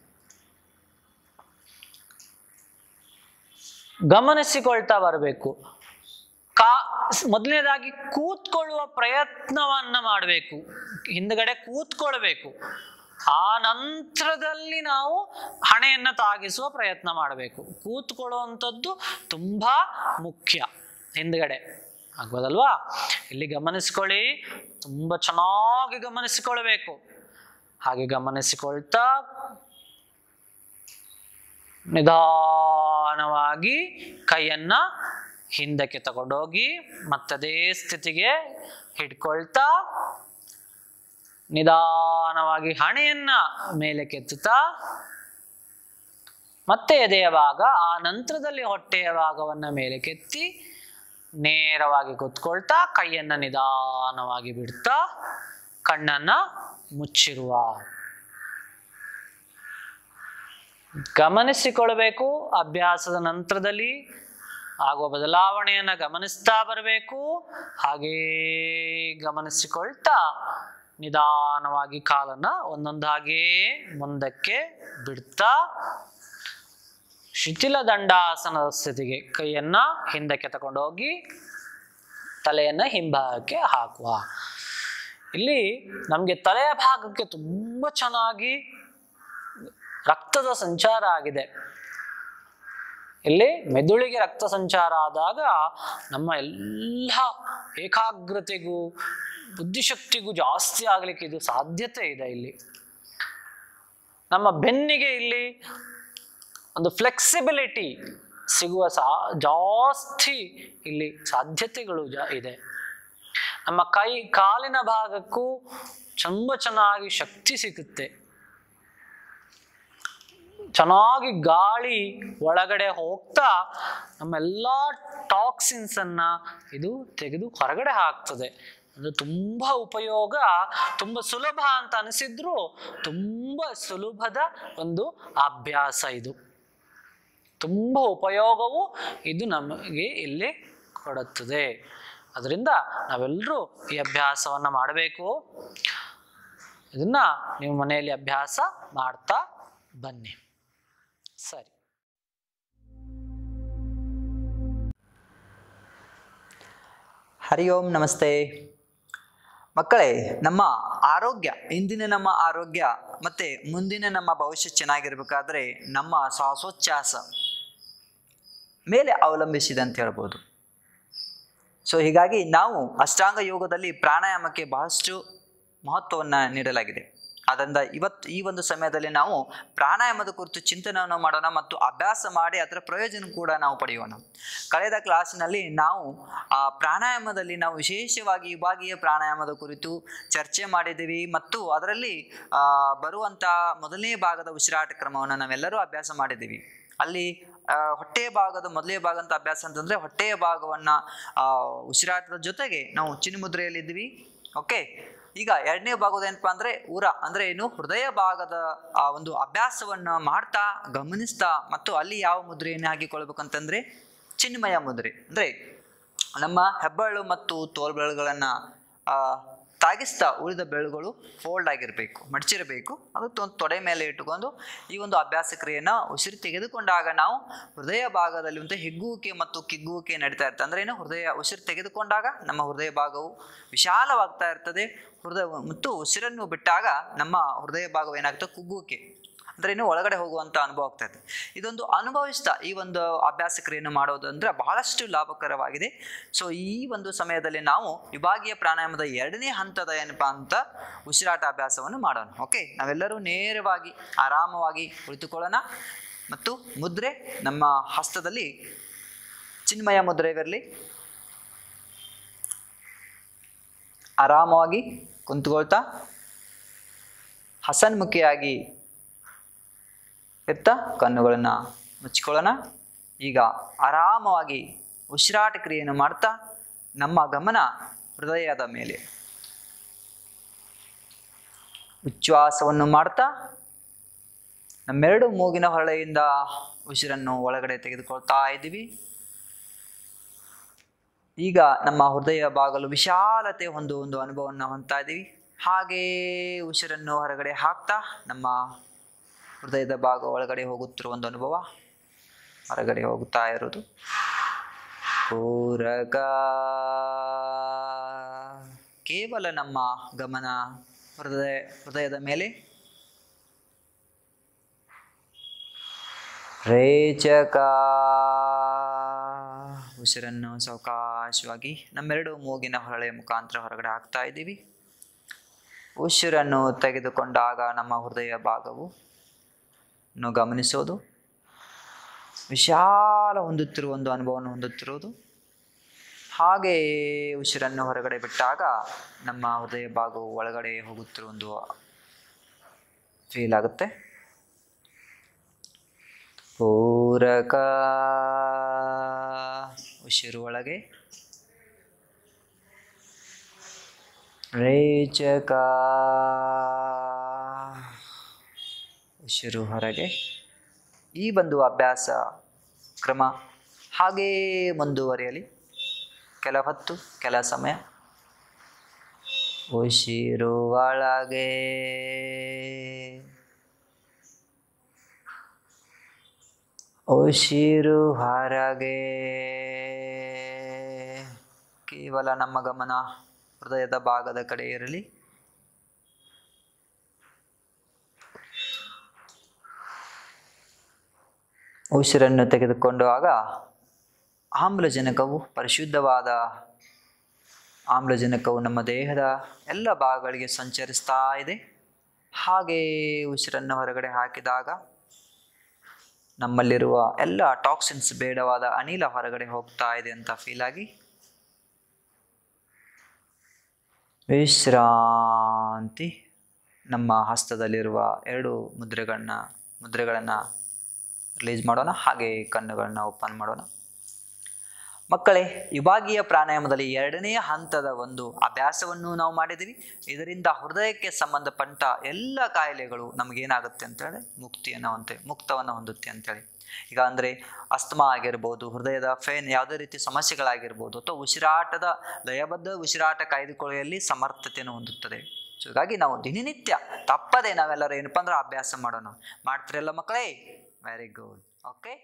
C: ಗಮನಿಸಿಕೊಳ್ತಾ ಬರಬೇಕು ಕಾ ಮೊದಲನೇದಾಗಿ ಕೂತ್ಕೊಳ್ಳುವ ಪ್ರಯತ್ನವನ್ನ ಮಾಡಬೇಕು ಹಿಂದ್ಗಡೆ ಕೂತ್ಕೊಳ್ಬೇಕು ಆ ನಂತರದಲ್ಲಿ ನಾವು ಹಣೆಯನ್ನ ತಾಗಿಸುವ ಪ್ರಯತ್ನ ಮಾಡಬೇಕು ಕೂತ್ಕೊಳ್ಳುವಂಥದ್ದು ತುಂಬಾ ಮುಖ್ಯ ಹಿಂದ್ಗಡೆ ಆಗ್ಬೋದಲ್ವಾ ಇಲ್ಲಿ ಗಮನಿಸ್ಕೊಳ್ಳಿ ತುಂಬಾ ಚೆನ್ನಾಗಿ ಗಮನಿಸಿಕೊಳ್ಬೇಕು ಹಾಗೆ ಗಮನಿಸಿಕೊಳ್ತಾ ನಿಧಾನವಾಗಿ ಕೈಯನ್ನ ಹಿಂದಕ್ಕೆ ತಗೊಂಡೋಗಿ ಮತ್ತದೇ ಸ್ಥಿತಿಗೆ ಹಿಡ್ಕೊಳ್ತಾ ನಿಧಾನವಾಗಿ ಹಣೆಯನ್ನ ಮೇಲೆ ಕೆತ್ತುತ್ತಾ ಮತ್ತೆ ಎದೆಯ ಭಾಗ ಆ ನಂತರದಲ್ಲಿ ಹೊಟ್ಟೆಯ ಭಾಗವನ್ನ ಮೇಲೆ ಕೆತ್ತಿ ನೇರವಾಗಿ ಕೂತ್ಕೊಳ್ತಾ ಕೈಯನ್ನ ನಿಧಾನವಾಗಿ ಬಿಡ್ತಾ ಕಣ್ಣನ್ನ ಮುಚ್ಚಿರುವ ಗಮನಿಸಿಕೊಳ್ಬೇಕು ಅಭ್ಯಾಸದ ನಂತರದಲ್ಲಿ ಆಗುವ ಬದಲಾವಣೆಯನ್ನು ಗಮನಿಸ್ತಾ ಬರಬೇಕು ಹಾಗೇ ಗಮನಿಸಿಕೊಳ್ತಾ ನಿಧಾನವಾಗಿ ಕಾಲನ್ನ ಒಂದೊಂದಾಗೇ ಮುಂದಕ್ಕೆ ಬಿಡ್ತಾ ಶಿಥಿಲ ದಂಡಾಸನದ ಸ್ಥಿತಿಗೆ ಕೈಯನ್ನ ಹಿಂದಕ್ಕೆ ತಗೊಂಡೋಗಿ ತಲೆಯನ್ನ ಹಿಂಭಾಗಕ್ಕೆ ಹಾಕುವ ಇಲ್ಲಿ ನಮಗೆ ತಲೆಯ ಭಾಗಕ್ಕೆ ತುಂಬ ಚೆನ್ನಾಗಿ ರಕ್ತದ ಸಂಚಾರ ಆಗಿದೆ ಇಲ್ಲಿ ಮೆದುಳಿಗೆ ರಕ್ತ ಸಂಚಾರ ಆದಾಗ ನಮ್ಮ ಎಲ್ಲ ಏಕಾಗ್ರತೆಗೂ ಬುದ್ಧಿಶಕ್ತಿಗೂ ಜಾಸ್ತಿ ಆಗ್ಲಿಕ್ಕೆ ಇದು ಸಾಧ್ಯತೆ ಇದೆ ಇಲ್ಲಿ ನಮ್ಮ ಬೆನ್ನಿಗೆ ಇಲ್ಲಿ ಒಂದು ಫ್ಲೆಕ್ಸಿಬಿಲಿಟಿ ಸಿಗುವ ಸಾ ಜಾಸ್ತಿ ಇಲ್ಲಿ ಸಾಧ್ಯತೆಗಳು ಜಾ ಇದೆ ನಮ್ಮ ಕೈ ಕಾಲಿನ ಭಾಗಕ್ಕೂ ತುಂಬ ಚೆನ್ನಾಗಿ ಶಕ್ತಿ ಸಿಗುತ್ತೆ ಚೆನ್ನಾಗಿ ಗಾಳಿ ಒಳಗಡೆ ಹೋಗ್ತಾ ನಮ್ಮೆಲ್ಲ ಟಾಕ್ಸಿನ್ಸ್ ಅನ್ನ ಇದು ತೆಗೆದು ಹೊರಗಡೆ ಹಾಕ್ತದೆ ಅದು ತುಂಬ ಉಪಯೋಗ ತುಂಬ ಸುಲಭ ಅಂತ ಅನಿಸಿದ್ರು ತುಂಬ ಸುಲಭದ ಒಂದು ಅಭ್ಯಾಸ ಇದು ತುಂಬ ಉಪಯೋಗವು ಇದು ನಮಗೆ ಇಲ್ಲಿ ಕೊಡುತ್ತದೆ ಅದರಿಂದ ನಾವೆಲ್ಲರೂ ಈ ಅಭ್ಯಾಸವನ್ನು ಮಾಡಬೇಕು ಇದನ್ನ ನೀವು ಮನೆಯಲ್ಲಿ ಅಭ್ಯಾಸ ಮಾಡ್ತಾ ಬನ್ನಿ ಸರಿ
D: ಹರಿ ಓಂ ನಮಸ್ತೆ ಮಕ್ಕಳೇ ನಮ್ಮ ಆರೋಗ್ಯ ಇಂದಿನ ನಮ್ಮ ಆರೋಗ್ಯ ಮತ್ತು ಮುಂದಿನ ನಮ್ಮ ಭವಿಷ್ಯ ಚೆನ್ನಾಗಿರ್ಬೇಕಾದ್ರೆ ನಮ್ಮ ಶ್ವಾಸೋಚ್ಛ್ವಾಸ ಮೇಲೆ ಅವಲಂಬಿಸಿದೆ ಅಂತ ಹೇಳ್ಬೋದು ಸೊ ಹೀಗಾಗಿ ನಾವು ಅಷ್ಟಾಂಗ ಯೋಗದಲ್ಲಿ ಪ್ರಾಣಾಯಾಮಕ್ಕೆ ಬಹಳಷ್ಟು ಮಹತ್ವವನ್ನು ನೀಡಲಾಗಿದೆ ಆದ್ದರಿಂದ ಇವತ್ತು ಈ ಒಂದು ಸಮಯದಲ್ಲಿ ನಾವು ಪ್ರಾಣಾಯಾಮದ ಕುರಿತು ಚಿಂತನೆಯನ್ನು ಮಾಡೋಣ ಮತ್ತು ಅಭ್ಯಾಸ ಮಾಡಿ ಅದರ ಪ್ರಯೋಜನ ಕೂಡ ನಾವು ಪಡೆಯೋಣ ಕಳೆದ ಕ್ಲಾಸಿನಲ್ಲಿ ನಾವು ಆ ಪ್ರಾಣಾಯಾಮದಲ್ಲಿ ನಾವು ವಿಶೇಷವಾಗಿ ವಿಭಾಗೀಯ ಪ್ರಾಣಾಯಾಮದ ಕುರಿತು ಚರ್ಚೆ ಮಾಡಿದ್ದೀವಿ ಮತ್ತು ಅದರಲ್ಲಿ ಆ, ಬರುವಂಥ ಮೊದಲನೇ ಭಾಗದ ಉಸಿರಾಟ ಕ್ರಮವನ್ನು ನಾವೆಲ್ಲರೂ ಅಭ್ಯಾಸ ಮಾಡಿದ್ದೀವಿ ಅಲ್ಲಿ ಆ, ಹೊಟ್ಟೆಯ ಭಾಗದ ಮೊದಲನೇ ಭಾಗ ಅಂತ ಅಭ್ಯಾಸ ಅಂತಂದರೆ ಹೊಟ್ಟೆಯ ಭಾಗವನ್ನು ಉಸಿರಾಟದ ಜೊತೆಗೆ ನಾವು ಚಿನ್ಮುದ್ರೆಯಲ್ಲಿದ್ದೀವಿ ಓಕೆ ಈಗ ಎರಡನೇ ಭಾಗದ ಏನಪ್ಪ ಅಂದರೆ ಉರ ಅಂದರೆ ಏನು ಹೃದಯ ಭಾಗದ ಆ ಒಂದು ಅಭ್ಯಾಸವನ್ನು ಮಾಡ್ತಾ ಗಮನಿಸ್ತಾ ಮತ್ತು ಅಲ್ಲಿ ಯಾವ ಮುದ್ರೆಯನ್ನು ಹಾಕಿಕೊಳ್ಬೇಕಂತಂದರೆ ಚಿನ್ಮಯ ಮುದ್ರೆ ಅಂದರೆ ನಮ್ಮ ಹೆಬ್ಬೆರಳು ಮತ್ತು ತೋಳ್ಬೆರಳುಗಳನ್ನು ತಾಗಿಸ್ತಾ ಉಳಿದ ಬೆರಳುಗಳು ಫೋಲ್ಡ್ ಆಗಿರಬೇಕು ಮಡಚಿರಬೇಕು ಅದು ತೊ- ತೊಡೆ ಮೇಲೆ ಇಟ್ಟುಕೊಂಡು ಈ ಒಂದು ಅಭ್ಯಾಸ ಕ್ರಿಯೆಯನ್ನು ಉಸಿರು ತೆಗೆದುಕೊಂಡಾಗ ನಾವು ಹೃದಯ ಭಾಗದಲ್ಲಿ ಒಂದು ಹಿಗ್ಗುವಿಕೆ ಮತ್ತು ಕಿಗ್ಗುವಿಕೆ ನಡೀತಾ ಇರ್ತದೆ ಅಂದ್ರೆ ಏನು ಹೃದಯ ಉಸಿರು ತೆಗೆದುಕೊಂಡಾಗ ನಮ್ಮ ಹೃದಯ ಭಾಗವು ವಿಶಾಲವಾಗ್ತಾ ಇರ್ತದೆ ಹೃದಯ ಮತ್ತು ಉಸಿರನ್ನು ಬಿಟ್ಟಾಗ ನಮ್ಮ ಹೃದಯ ಭಾಗವು ಏನಾಗ್ತದೆ ಕುಗ್ಗುವಿಕೆ ಅಂದ್ರೆ ಇನ್ನು ಒಳಗಡೆ ಹೋಗುವಂಥ ಅನುಭವ ಆಗ್ತಾ ಇದೆ ಇದೊಂದು ಅನುಭವಿಸ್ತಾ ಈ ಒಂದು ಅಭ್ಯಾಸ ಕ್ರಿಯೆಯನ್ನು ಮಾಡೋದು ಅಂದ್ರೆ ಬಹಳಷ್ಟು ಲಾಭಕರವಾಗಿದೆ ಸೊ ಈ ಒಂದು ಸಮಯದಲ್ಲಿ ನಾವು ವಿಭಾಗೀಯ ಪ್ರಾಣಾಯಾಮದ ಎರಡನೇ ಹಂತದ ಏನಪ್ಪಾ ಅಂತ ಉಸಿರಾಟ ಅಭ್ಯಾಸವನ್ನು ಮಾಡೋಣ ಓಕೆ ನಾವೆಲ್ಲರೂ ನೇರವಾಗಿ ಆರಾಮವಾಗಿ ಕುಳಿತುಕೊಳ್ಳೋಣ ಮತ್ತು ಮುದ್ರೆ ನಮ್ಮ ಹಸ್ತದಲ್ಲಿ ಚಿನ್ಮಯ ಮುದ್ರೆವಿರಲಿ ಆರಾಮವಾಗಿ ಕುಂತ್ಕೊಳ್ತಾ ಹಸನ್ಮುಖಿಯಾಗಿ ಇರ್ತಾ ಕಣ್ಣುಗಳನ್ನು ಮುಚ್ಕೊಳ್ಳೋಣ ಈಗ ಆರಾಮವಾಗಿ ಉಸಿರಾಟ ಕ್ರಿಯೆಯನ್ನು ಮಾಡ್ತಾ ನಮ್ಮ ಗಮನ ಹೃದಯದ ಮೇಲೆ ಉಚ್ಛ್ವಾಸವನ್ನು ಮಾಡ್ತಾ ನಮ್ಮೆರಡು ಮೂಗಿನ ಹೊಳೆಯಿಂದ ಉಸಿರನ್ನು ಒಳಗಡೆ ತೆಗೆದುಕೊಳ್ತಾ ಇದ್ದೀವಿ ಈಗ ನಮ್ಮ ಹೃದಯ ಬಾಗಲು ವಿಶಾಲತೆ ಒಂದು ಒಂದು ಅನುಭವವನ್ನು ಹೊಂದ್ತಾ ಇದ್ದೀವಿ ಹಾಗೇ ಉಸಿರನ್ನು ಹೊರಗಡೆ ಹಾಕ್ತಾ ನಮ್ಮ ಹೃದಯದ ಭಾಗ ಒಳಗಡೆ ಹೋಗುತ್ತಿರುವ ಒಂದು ಅನುಭವ ಹೊರಗಡೆ ಹೋಗುತ್ತಾ ಇರೋದು ಪೂರಕ ಕೇವಲ ನಮ್ಮ ಗಮನ ಹೃದಯ ಹೃದಯದ ಮೇಲೆ ರೇಚಕ ಉಸಿರನ್ನು ಸಾವಕಾಶವಾಗಿ ನಮ್ಮೆರಡು ಮೂಗಿನ ಹೊರಳೆಯ ಮುಖಾಂತರ ಹೊರಗಡೆ ಹಾಕ್ತಾ ಇದ್ದೀವಿ ಉಸಿರನ್ನು ತೆಗೆದುಕೊಂಡಾಗ ನಮ್ಮ ಹೃದಯ ಭಾಗವು ನ್ನು ಗಮನಿಸೋದು ವಿಶಾಲ ಹೊಂದುತ್ತಿರುವ ಒಂದು ಅನುಭವವನ್ನು ಹೊಂದುತ್ತಿರುವುದು ಹಾಗೆಯೇ ಉಸಿರನ್ನು ಹೊರಗಡೆ ಬಿಟ್ಟಾಗ ನಮ್ಮ ಹೃದಯ ಭಾಗವು ಒಳಗಡೆ ಹೋಗುತ್ತಿರುವ ಒಂದು ಫೀಲ್ ಆಗುತ್ತೆ ಪೂರಕ ಉಸಿರು ಒಳಗೆ ರೇಚಕ ಉಸಿರು ಹೊರಗೆ ಈ ಒಂದು ಅಭ್ಯಾಸ ಕ್ರಮ ಹಾಗೇ ಮುಂದುವರಿಯಲಿ ಕೆಲ ಹೊತ್ತು ಕೆಲ ಸಮಯ ಉಸಿರು ಒಳಗೆ ಉಸಿರು ಹೊರಗೆ ಕೇವಲ ನಮ್ಮ ಗಮನ ಹೃದಯದ ಭಾಗದ ಕಡೆ ಇರಲಿ ಉಸಿರನ್ನು ತೆಗೆದುಕೊಂಡು ಆಗ ಆಮ್ಲಜನಕವು ಪರಿಶುದ್ಧವಾದ ಆಮ್ಲಜನಕವು ನಮ್ಮ ದೇಹದ ಎಲ್ಲ ಭಾಗಗಳಿಗೆ ಸಂಚರಿಸ್ತಾ ಇದೆ ಹಾಗೇ ಉಸಿರನ್ನು ಹೊರಗಡೆ ಹಾಕಿದಾಗ ನಮ್ಮಲ್ಲಿರುವ ಎಲ್ಲ ಟಾಕ್ಸಿನ್ಸ್ ಬೇಡವಾದ ಅನಿಲ ಹೊರಗಡೆ ಹೋಗ್ತಾ ಇದೆ ಅಂತ ಫೀಲ್ ಆಗಿ ವಿಶ್ರಾಂತಿ ನಮ್ಮ ಹಸ್ತದಲ್ಲಿರುವ ಎರಡು ಮುದ್ರೆಗಳನ್ನ ಮುದ್ರೆಗಳನ್ನು ರಿಲೀಸ್ ಮಾಡೋಣ ಹಾಗೆ ಕಣ್ಣುಗಳನ್ನ ಓಪನ್ ಮಾಡೋಣ ಮಕ್ಕಳೇ ವಿಭಾಗೀಯ ಪ್ರಾಣಾಯಾಮದಲ್ಲಿ ಎರಡನೆಯ ಹಂತದ ಒಂದು ಅಭ್ಯಾಸವನ್ನು ನಾವು ಮಾಡಿದ್ದೀವಿ ಇದರಿಂದ ಹೃದಯಕ್ಕೆ ಸಂಬಂಧಪಟ್ಟ ಎಲ್ಲ ಕಾಯಿಲೆಗಳು ನಮಗೇನಾಗುತ್ತೆ ಅಂತೇಳಿ ಮುಕ್ತಿಯನ್ನು ಹೊಂತೆ ಮುಕ್ತವನ್ನು ಹೊಂದುತ್ತೆ ಅಂತೇಳಿ ಈಗ ಅಂದರೆ ಅಸ್ತಮಾ ಆಗಿರ್ಬೋದು ಹೃದಯದ ಫೇನ್ ಯಾವುದೇ ರೀತಿ ಸಮಸ್ಯೆಗಳಾಗಿರ್ಬೋದು ಅಥವಾ ಉಸಿರಾಟದ ಲಯಬದ್ಧ ಉಸಿರಾಟ ಕಾಯ್ದುಕೊಳ್ಳುವಲ್ಲಿ ಸಮರ್ಥತೆಯನ್ನು ಹೊಂದುತ್ತದೆ ಸೊ ಹೀಗಾಗಿ ನಾವು ದಿನನಿತ್ಯ ತಪ್ಪದೆ ನಾವೆಲ್ಲರೂ ಏನಪ್ಪ ಅಂದ್ರೆ ಅಭ್ಯಾಸ ಮಾಡೋಣ ಮಾಡ್ತೀರಲ್ಲ ಮಕ್ಕಳೇ ವೆರಿ ಗುಡ್ ಓಕೆ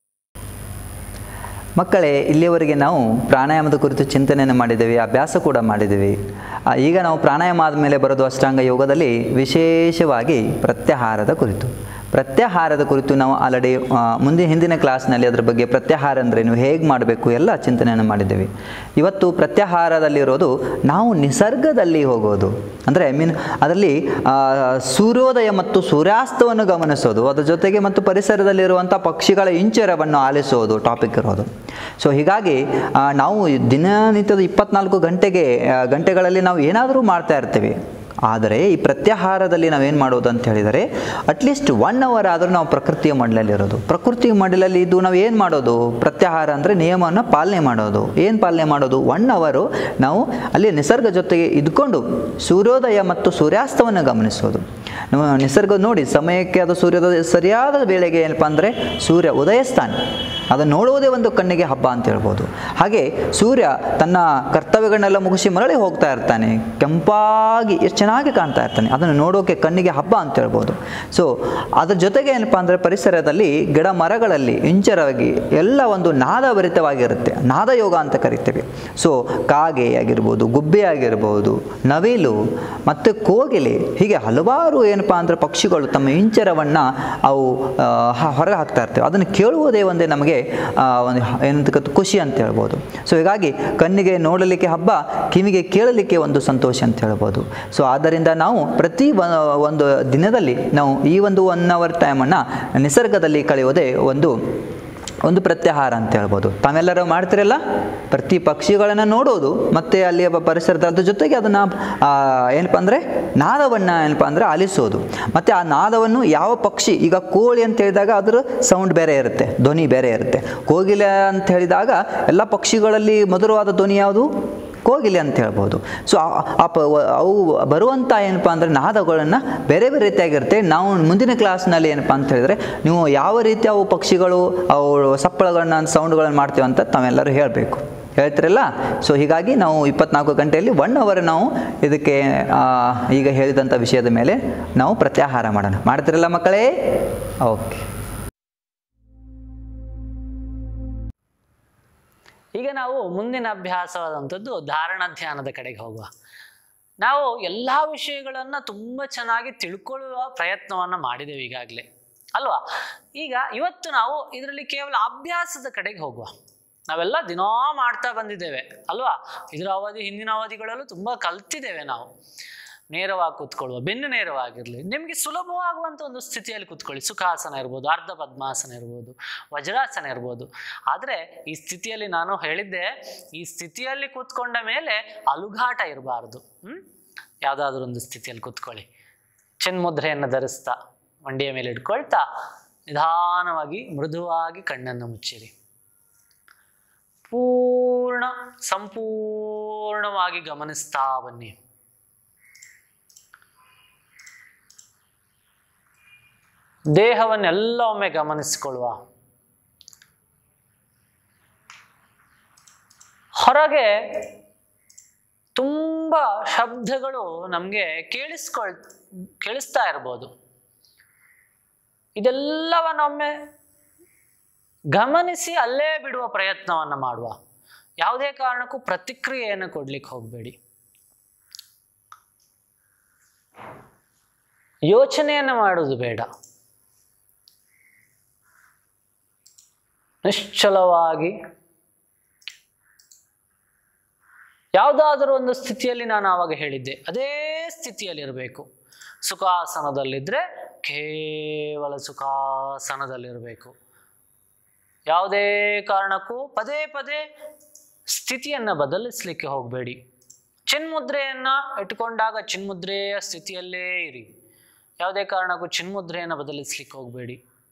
D: ಮಕ್ಕಳೇ ಇಲ್ಲಿಯವರೆಗೆ ನಾವು ಪ್ರಾಣಾಯಾಮದ ಕುರಿತು ಚಿಂತನೆಯನ್ನು ಮಾಡಿದ್ದೇವೆ ಅಭ್ಯಾಸ ಕೂಡ ಮಾಡಿದ್ದೇವೆ ಆ, ಈಗ ನಾವು ಪ್ರಾಣಾಯಾಮ ಆದಮೇಲೆ ಬರೋದು ಅಷ್ಟಾಂಗ ಯೋಗದಲ್ಲಿ ವಿಶೇಷವಾಗಿ ಪ್ರತ್ಯಾಹಾರದ ಕುರಿತು ಪ್ರತ್ಯಾಹಾರದ ಕುರಿತು ನಾವು ಆಲ್ರೆಡಿ ಮುಂದೆ ಹಿಂದಿನ ಕ್ಲಾಸ್ನಲ್ಲಿ ಅದರ ಬಗ್ಗೆ ಪ್ರತ್ಯಾಹಾರ ಅಂದರೆ ನೀವು ಹೇಗೆ ಮಾಡಬೇಕು ಎಲ್ಲ ಚಿಂತನೆಯನ್ನು ಮಾಡಿದ್ದೇವೆ ಇವತ್ತು ಪ್ರತ್ಯಾಹಾರದಲ್ಲಿರೋದು ನಾವು ನಿಸರ್ಗದಲ್ಲಿ ಹೋಗೋದು ಅಂದರೆ ಐ ಮೀನ್ ಅದರಲ್ಲಿ ಆ, ಸೂರ್ಯೋದಯ ಮತ್ತು ಸೂರ್ಯಾಸ್ತವನ್ನು ಗಮನಿಸೋದು ಅದರ ಜೊತೆಗೆ ಮತ್ತು ಪರಿಸರದಲ್ಲಿರುವಂಥ ಪಕ್ಷಿಗಳ ಇಂಚರವನ್ನು ಆಲಿಸೋದು ಟಾಪಿಕ್ ಇರೋದು ಸೊ ಹೀಗಾಗಿ ಆ, ನಾವು ದಿನನಿತ್ಯದ ಇಪ್ಪತ್ನಾಲ್ಕು ಗಂಟೆಗೆ ಆ, ಗಂಟೆಗಳಲ್ಲಿ ನಾವು ಏನಾದರೂ ಮಾಡ್ತಾ ಇರ್ತೀವಿ ಆದರೆ ಈ ಪ್ರತ್ಯಾಹಾರದಲ್ಲಿ ನಾವೇನು ಮಾಡೋದು ಅಂತ ಹೇಳಿದರೆ ಅಟ್ಲೀಸ್ಟ್ ಒನ್ ಅವರ್ ಆದರೂ ನಾವು ಪ್ರಕೃತಿಯ ಮಡಲಲ್ಲಿರೋದು ಪ್ರಕೃತಿಯ ಮಡಲಲ್ಲಿ ಇದ್ದು ನಾವು ಏನು ಮಾಡೋದು ಪ್ರತ್ಯಾಹಾರ ಅಂದರೆ ನಿಯಮವನ್ನು ಪಾಲನೆ ಮಾಡೋದು ಏನು ಪಾಲನೆ ಮಾಡೋದು ಒನ್ ಅವರು ನಾವು ಅಲ್ಲಿ ನಿಸರ್ಗ ಜೊತೆಗೆ ಇದ್ಕೊಂಡು ಸೂರ್ಯೋದಯ ಮತ್ತು ಸೂರ್ಯಾಸ್ತವನ್ನು ಗಮನಿಸೋದು ನಮ್ಮ ನಿಸರ್ಗ ನೋಡಿ ಸಮಯಕ್ಕೆ ಅದು ಸೂರ್ಯೋದಯ ಸರಿಯಾದ ವೇಳೆಗೆ ಏನಪ್ಪ ಅಂದರೆ ಸೂರ್ಯ ಉದಯಿಸ್ತಾನೆ ಅದನ್ನು ನೋಡುವುದೇ ಒಂದು ಕಣ್ಣಿಗೆ ಹಬ್ಬ ಅಂತ ಹೇಳ್ಬೋದು ಹಾಗೆ ಸೂರ್ಯ ತನ್ನ ಕರ್ತವ್ಯಗಳನ್ನೆಲ್ಲ ಮುಗಿಸಿ ಮರಳಿ ಹೋಗ್ತಾ ಇರ್ತಾನೆ ಕೆಂಪಾಗಿ ಎಷ್ಟು ಚೆನ್ನಾಗಿ ಕಾಣ್ತಾ ಇರ್ತಾನೆ ಅದನ್ನು ನೋಡೋಕೆ ಕಣ್ಣಿಗೆ ಹಬ್ಬ ಅಂತ ಹೇಳ್ಬೋದು ಸೊ ಅದ್ರ ಜೊತೆಗೆ ಏನಪ್ಪ ಅಂದರೆ ಪರಿಸರದಲ್ಲಿ ಗಿಡ ಮರಗಳಲ್ಲಿ ಇಂಚರವಾಗಿ ಎಲ್ಲ ಒಂದು ನಾದಭರಿತವಾಗಿರುತ್ತೆ ನಾದಯೋಗ ಅಂತ ಕರಿತೇವೆ ಸೊ ಕಾಗೆ ಆಗಿರ್ಬೋದು ಗುಬ್ಬೆ ಆಗಿರ್ಬೋದು ನವಿಲು ಮತ್ತು ಕೋಗಿಲೆ ಹೀಗೆ ಹಲವಾರು ಏನಪ್ಪ ಅಂದರೆ ಪಕ್ಷಿಗಳು ತಮ್ಮ ಇಂಚರವನ್ನು ಅವು ಆ, ಹ- ಹೊರಗೆ ಹಾಕ್ತಾ ಇರ್ತೇವೆ ಅದನ್ನು ಕೇಳುವುದೇ ಒಂದೇ ನಮಗೆ ಆ, ಒಂದು ಏನಂತ ಕತ್- ಖುಷಿ ಅಂತ ಹೇಳ್ಬೋದು ಸೊ ಹೀಗಾಗಿ ಕಣ್ಣಿಗೆ ನೋಡಲಿಕ್ಕೆ ಹಬ್ಬ ಕಿವಿಗೆ ಕೇಳಲಿಕ್ಕೆ ಒಂದು ಸಂತೋಷ ಅಂತ ಹೇಳ್ಬೋದು ಸೊ ಆದ್ದರಿಂದ ನಾವು ಪ್ರತಿ ಒ- ಒಂದು ದಿನದಲ್ಲಿ ನಾವು ಈ ಒಂದು ಒನ್ ಅವರ್ ಟೈಮನ್ನು ನಿಸರ್ಗದಲ್ಲಿ ಕಳೆಯೋದೇ ಒಂದು ಒಂದು ಪ್ರತ್ಯಾಹಾರ ಅಂತ ಹೇಳ್ಬೋದು ತಾವೆಲ್ಲರೂ ಮಾಡ್ತಿರಲ್ಲ ಪ್ರತಿ ಪಕ್ಷಿಗಳನ್ನು ನೋಡೋದು ಮತ್ತು ಅಲ್ಲಿಯ ಪ- ಪರಿಸರದ ಅದ್ರ ಜೊತೆಗೆ ಅದನ್ನು ಏನಪ್ಪ ಅಂದರೆ ನಾದವನ್ನು ಏನಪ್ಪ ಅಂದರೆ ಆಲಿಸೋದು ಮತ್ತು ಆ ನಾದವನ್ನು ಯಾವ ಪಕ್ಷಿ ಈಗ ಕೋಳಿ ಅಂತ ಹೇಳಿದಾಗ ಅದರ ಸೌಂಡ್ ಬೇರೆ ಇರುತ್ತೆ ಧ್ವನಿ ಬೇರೆ ಇರುತ್ತೆ ಕೋಗಿಲೆ ಅಂತ ಹೇಳಿದಾಗ ಎಲ್ಲ ಪಕ್ಷಿಗಳಲ್ಲಿ ಮಧುರವಾದ ಧ್ವನಿ ಯಾವುದು ಕೋಗಿಲೆ ಅಂತ ಹೇಳ್ಬೋದು ಸೊ ಆ- ಆ ಪ ವ- ಅವು ಬರುವಂಥ ಏನಪ್ಪ ಅಂದರೆ ನಾದಗಳನ್ನು ಬೇರೆ ಬೇರೆ ರೀತಿಯಾಗಿರುತ್ತೆ ನಾವು ಮುಂದಿನ ಕ್ಲಾಸ್ನಲ್ಲಿ ಏನಪ್ಪ ಅಂತ ಹೇಳಿದರೆ ನೀವು ಯಾವ ರೀತಿ ಅವು ಪಕ್ಷಿಗಳು ಅವು ಸಪ್ಪಳಗಳನ್ನ ಸೌಂಡ್ಗಳನ್ನು ಮಾಡ್ತೇವೆ ಅಂತ ತಾವೆಲ್ಲರೂ ಹೇಳಬೇಕು ಹೇಳ್ತಿರಲ್ಲ ಸೊ ಹೀಗಾಗಿ ನಾವು ಇಪ್ಪತ್ನಾಲ್ಕು ಗಂಟೆಯಲ್ಲಿ ಒನ್ ಅವರ್ ನಾವು ಇದಕ್ಕೆ ಆ, ಈಗ ಹೇಳಿದಂಥ ವಿಷಯದ ಮೇಲೆ ನಾವು ಪ್ರತ್ಯಾಹಾರ ಮಾಡೋಣ ಮಾಡ್ತಿರಲ್ಲ ಮಕ್ಕಳೇ ಓಕೆ
C: ಈಗ ನಾವು ಮುಂದಿನ ಅಭ್ಯಾಸವಾದಂಥದ್ದು ಧಾರಣ ಧ್ಯಾನದ ಕಡೆಗೆ ಹೋಗುವ ನಾವು ಎಲ್ಲ ವಿಷಯಗಳನ್ನ ತುಂಬ ಚೆನ್ನಾಗಿ ತಿಳ್ಕೊಳ್ಳುವ ಪ್ರಯತ್ನವನ್ನ ಮಾಡಿದ್ದೇವೆ ಈಗಾಗಲೇ ಅಲ್ವಾ ಈಗ ಇವತ್ತು ನಾವು ಇದರಲ್ಲಿ ಕೇವಲ ಅಭ್ಯಾಸದ ಕಡೆಗೆ ಹೋಗುವ ನಾವೆಲ್ಲ ದಿನಾ ಮಾಡ್ತಾ ಬಂದಿದ್ದೇವೆ ಅಲ್ವಾ ಇದರ ಅವಧಿ ಹಿಂದಿನ ಅವಧಿಗಳಲ್ಲೂ ತುಂಬ ಕಲ್ತಿದ್ದೇವೆ ನಾವು ನೇರವಾಗಿ ಕೂತ್ಕೊಳ್ಳುವ ಬೆನ್ನು ನೇರವಾಗಿರಲಿ ನಿಮಗೆ ಸುಲಭವಾಗುವಂಥ ಒಂದು ಸ್ಥಿತಿಯಲ್ಲಿ ಕೂತ್ಕೊಳ್ಳಿ ಸುಖಾಸನ ಇರ್ಬೋದು ಅರ್ಧ ಪದ್ಮಾಸನ ಇರ್ಬೋದು ವಜ್ರಾಸನ ಇರ್ಬೋದು ಆದರೆ ಈ ಸ್ಥಿತಿಯಲ್ಲಿ ನಾನು ಹೇಳಿದ್ದೆ ಈ ಸ್ಥಿತಿಯಲ್ಲಿ ಕೂತ್ಕೊಂಡ ಮೇಲೆ ಅಲುಗಾಟ ಇರಬಾರ್ದು ಹ್ಮ್ ಯಾವುದಾದ್ರೂ ಒಂದು ಸ್ಥಿತಿಯಲ್ಲಿ ಕೂತ್ಕೊಳ್ಳಿ ಚಿನ್ಮುದ್ರೆಯನ್ನು ಧರಿಸ್ತಾ ಮಂಡಿಯ ಮೇಲೆ ಇಟ್ಕೊಳ್ತಾ ನಿಧಾನವಾಗಿ ಮೃದುವಾಗಿ ಕಣ್ಣನ್ನು ಮುಚ್ಚಿರಿ ಪೂರ್ಣ ಸಂಪೂರ್ಣವಾಗಿ ಗಮನಿಸ್ತಾ ಬನ್ನಿ ದೇಹವನ್ನೆಲ್ಲ ಒಮ್ಮೆ ಗಮನಿಸಿಕೊಳ್ಳುವ ಹೊರಗೆ ತುಂಬ ಶಬ್ದಗಳು ನಮಗೆ ಕೇಳಿಸ್ಕೊಳ್ ಕೇಳಿಸ್ತಾ ಇರ್ಬೋದು ಇದೆಲ್ಲವನ್ನೊಮ್ಮೆ ಗಮನಿಸಿ ಅಲ್ಲೇ ಬಿಡುವ ಪ್ರಯತ್ನವನ್ನು ಮಾಡುವ ಯಾವುದೇ ಕಾರಣಕ್ಕೂ ಪ್ರತಿಕ್ರಿಯೆಯನ್ನು ಕೊಡ್ಲಿಕ್ಕೆ ಹೋಗಬೇಡಿ ಯೋಚನೆಯನ್ನು ಮಾಡುವುದು ಬೇಡ ನಿಶ್ಚಲವಾಗಿ ಯಾವುದಾದರೂ ಒಂದು ಸ್ಥಿತಿಯಲ್ಲಿ ನಾನು ಆವಾಗ ಹೇಳಿದ್ದೆ ಅದೇ ಸ್ಥಿತಿಯಲ್ಲಿರಬೇಕು ಸುಖಾಸನದಲ್ಲಿದ್ದರೆ ಕೇವಲ ಸುಖಾಸನದಲ್ಲಿರಬೇಕು ಯಾವುದೇ ಕಾರಣಕ್ಕೂ ಪದೇ ಪದೇ ಸ್ಥಿತಿಯನ್ನು ಬದಲಿಸಲಿಕ್ಕೆ ಹೋಗಬೇಡಿ ಚಿನ್ಮುದ್ರೆಯನ್ನು ಇಟ್ಕೊಂಡಾಗ ಚಿನ್ಮುದ್ರೆಯ ಸ್ಥಿತಿಯಲ್ಲೇ ಇರಿ ಯಾವುದೇ ಕಾರಣಕ್ಕೂ ಚಿನ್ಮುದ್ರೆಯನ್ನು ಬದಲಿಸ್ಲಿಕ್ಕೆ ಹೋಗಬೇಡಿ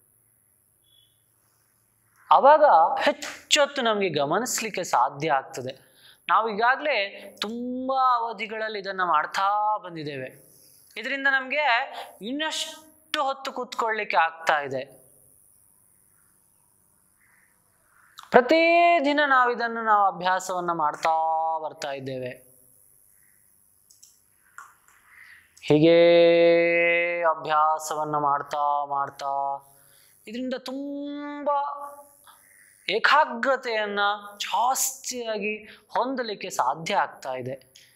C: ಆವಾಗ ಹೆಚ್ಚೊತ್ತು ನಮಗೆ ಗಮನಿಸ್ಲಿಕ್ಕೆ ಸಾಧ್ಯ ಆಗ್ತದೆ ನಾವು ಈಗಾಗಲೇ ತುಂಬ ಅವಧಿಗಳಲ್ಲಿ ಇದನ್ನು ಮಾಡ್ತಾ ಬಂದಿದ್ದೇವೆ ಇದರಿಂದ ನಮಗೆ ಇನ್ನಷ್ಟು ಹೊತ್ತು ಕೂತ್ಕೊಳ್ಳಿಕ್ಕೆ ಆಗ್ತಾ ಇದೆ ಪ್ರತಿದಿನ ನಾವು ಇದನ್ನು ನಾವು ಅಭ್ಯಾಸವನ್ನು ಮಾಡ್ತಾ ಬರ್ತಾ ಇದ್ದೇವೆ ಹೀಗೆ ಅಭ್ಯಾಸವನ್ನು ಮಾಡ್ತಾ ಮಾಡ್ತಾ ಇದರಿಂದ ತುಂಬ ಏಕಾಗ್ರತೆಯನ್ನು ಜಾಸ್ತಿಯಾಗಿ ಹೊಂದಲಿಕ್ಕೆ ಸಾಧ್ಯ ಆಗ್ತಾ ಇದೆ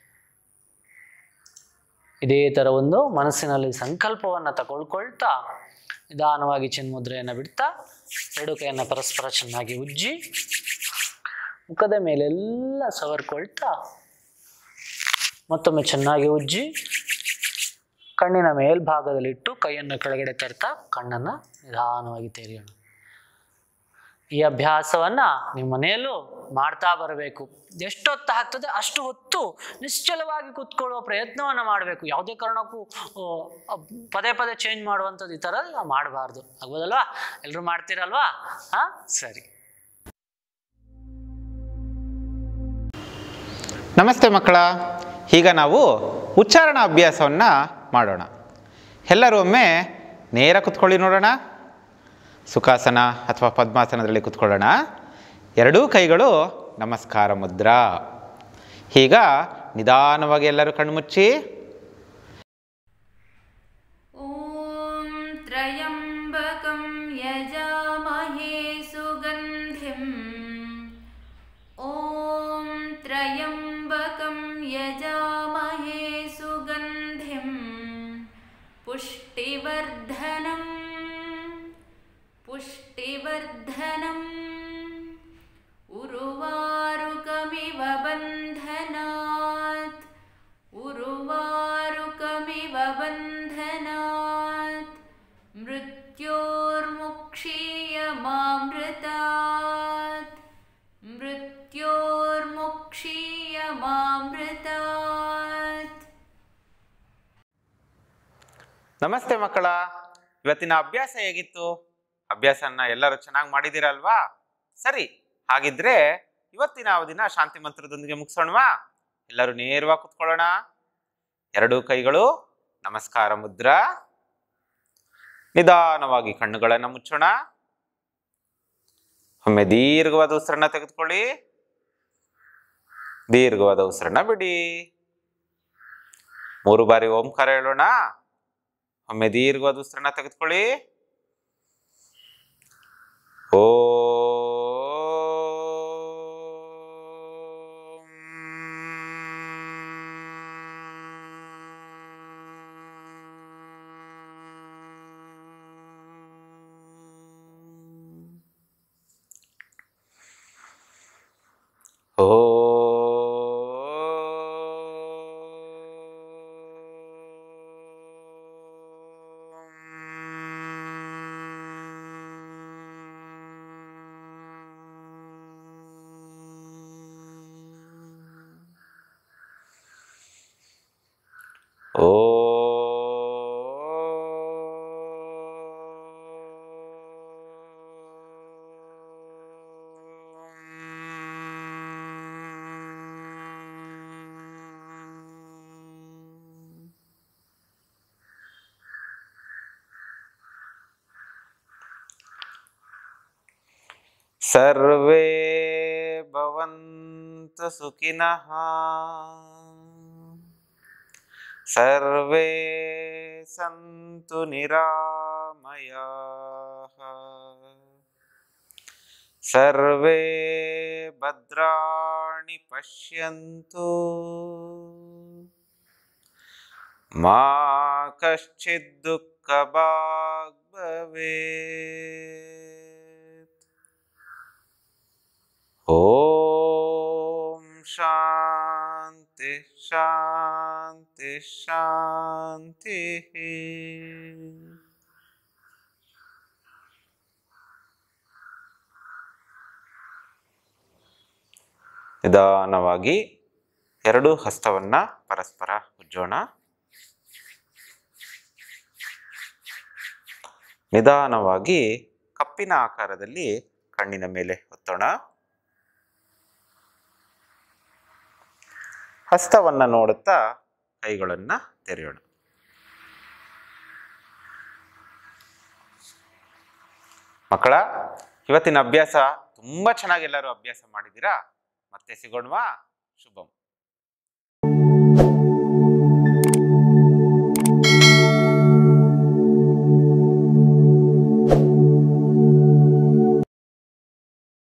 C: ಇದೇ ಥರ ಒಂದು ಮನಸ್ಸಿನಲ್ಲಿ ಸಂಕಲ್ಪವನ್ನು ತಗೊಳ್ಕೊಳ್ತಾ ನಿಧಾನವಾಗಿ ಚಿನ್ಮುದ್ರೆಯನ್ನು ಬಿಡ್ತಾ ಎರಡು ಕೈಯನ್ನು ಪರಸ್ಪರ ಚೆನ್ನಾಗಿ ಉಜ್ಜಿ ಮುಖದ ಮೇಲೆಲ್ಲ ಸವರ್ಕೊಳ್ತಾ ಮತ್ತೊಮ್ಮೆ ಚೆನ್ನಾಗಿ ಉಜ್ಜಿ ಕಣ್ಣಿನ ಮೇಲ್ಭಾಗದಲ್ಲಿಟ್ಟು ಕೈಯನ್ನು ಕೆಳಗಡೆ ತರ್ತಾ ಕಣ್ಣನ್ನು ನಿಧಾನವಾಗಿ ತೆರೆಯೋಣ ಈ ಅಭ್ಯಾಸವನ್ನು ನಿಮ್ಮ ಮನೆಯಲ್ಲೂ ಮಾಡ್ತಾ ಬರಬೇಕು ಎಷ್ಟೊತ್ತು ಆಗ್ತದೆ ಅಷ್ಟು ಹೊತ್ತು ನಿಶ್ಚಲವಾಗಿ ಕೂತ್ಕೊಳ್ಳುವ ಪ್ರಯತ್ನವನ್ನು ಮಾಡಬೇಕು ಯಾವುದೇ ಕಾರಣಕ್ಕೂ ಆ, ಅಬ್- ಪದೇ ಪದೇ ಚೇಂಜ್ ಮಾಡುವಂಥದ್ದು ಈ ಥರ ಮಾಡಬಾರ್ದು ಆಗ್ಬೋದಲ್ವಾ ಎಲ್ಲರೂ ಮಾಡ್ತೀರಲ್ವಾ ಹಾಂ ಸರಿ
E: ನಮಸ್ತೆ ಮಕ್ಕಳ ಈಗ ನಾವು ಉಚ್ಚಾರಣಾ ಅಭ್ಯಾಸವನ್ನು ಮಾಡೋಣ ಎಲ್ಲರೂ ಒಮ್ಮೆ ನೇರ ಕುತ್ಕೊಳ್ಳಿ ನೋಡೋಣ ಸುಖಾಸನ ಅಥವಾ ಪದ್ಮಾಸನದಲ್ಲಿ ಕುತ್ಕೊಳ್ಳೋಣ ಎರಡೂ ಕೈಗಳು ನಮಸ್ಕಾರ ಮುದ್ರಾ ಈಗ ನಿಧಾನವಾಗಿ ಎಲ್ಲರೂ ಕಣ್ಮುಚ್ಚಿ
F: ॐ त्र्यम्बकं यजामहे सुगन्धिम् ॐ त्र्यम्बकं यजामहे सुगन्धिं पुष्टिवर्धनम् पुष्टिवर्धनम् उरुवारुकमिव बन्धनात् उरुवारुकमिव बन्धनात् मृत्योर्मुक्षीयमामृतात् मृत्योर्मुक्षीयमामृतात्
E: ನಮಸ್ತೆ ಮಕ್ಕಳ ಇವತ್ತಿನ ಅಭ್ಯಾಸ ಹೇಗಿತ್ತು ಅಭ್ಯಾಸನ ಎಲ್ಲರೂ ಚೆನ್ನಾಗಿ ಮಾಡಿದ್ದೀರಲ್ವಾ ಸರಿ ಹಾಗಿದ್ರೆ ಇವತ್ತಿನ ಅವಧಿನ ಶಾಂತಿ ಮಂತ್ರದೊಂದಿಗೆ ಮುಗಿಸೋಣವಾ ಎಲ್ಲರೂ ನೇರವಾಗಿ ಕುತ್ಕೊಳ್ಳೋಣ ಎರಡೂ ಕೈಗಳು ನಮಸ್ಕಾರ ಮುದ್ರಾ ನಿಧಾನವಾಗಿ ಕಣ್ಣುಗಳನ್ನು ಮುಚ್ಚೋಣ ಒಮ್ಮೆ ದೀರ್ಘವಾದ ಉಸಿರನ್ನ ತೆಗೆದುಕೊಳ್ಳಿ ದೀರ್ಘವಾದ ಉಸಿರನ್ನ ಬಿಡಿ ಮೂರು ಬಾರಿ ಓಂಕಾರ ಹೇಳೋಣ ಒಮ್ಮೆ ದೀರ್ಘವಾದ ಉಸಿರನ್ನ ತೆಗೆದುಕೊಳ್ಳಿ ಓ ಓ सर्वे भवन्तु ಸುಖಿನಃ ಸರ್ವೇ ಸಂತು ನಿರಾಮಯಾಃ ಸರ್ವೇ ಭದ್ರಾಣಿ ಪಶ್ಯಂತು ಮಾ ಕಶ್ಚಿತ್ ದುಃಖ ಭಾಗ್ ಭವೇತ್ ಓಂ ಶಾಂತಿ ಶಾಂತಿ ಶಾಂತಿ ನಿಧಾನವಾಗಿ ಎರಡು ಹಸ್ತವನ್ನ ಪರಸ್ಪರ ಉಜ್ಜೋಣ ನಿಧಾನವಾಗಿ ಕಪ್ಪಿನ ಆಕಾರದಲ್ಲಿ ಕಣ್ಣಿನ ಮೇಲೆ ಒತ್ತೋಣ ಹಸ್ತವನ್ನ ನೋಡುತ್ತಾ ಕೈಗಳನ್ನ ತೆರೆಯೋಣ ಮಕ್ಕಳ ಇವತ್ತಿನ ಅಭ್ಯಾಸ ತುಂಬಾ ಚೆನ್ನಾಗಿ ಎಲ್ಲರೂ ಅಭ್ಯಾಸ ಮಾಡಿದ್ದೀರಾ ಮತ್ತೆ ಸಿಗೋಣವಾ ಶುಭಂ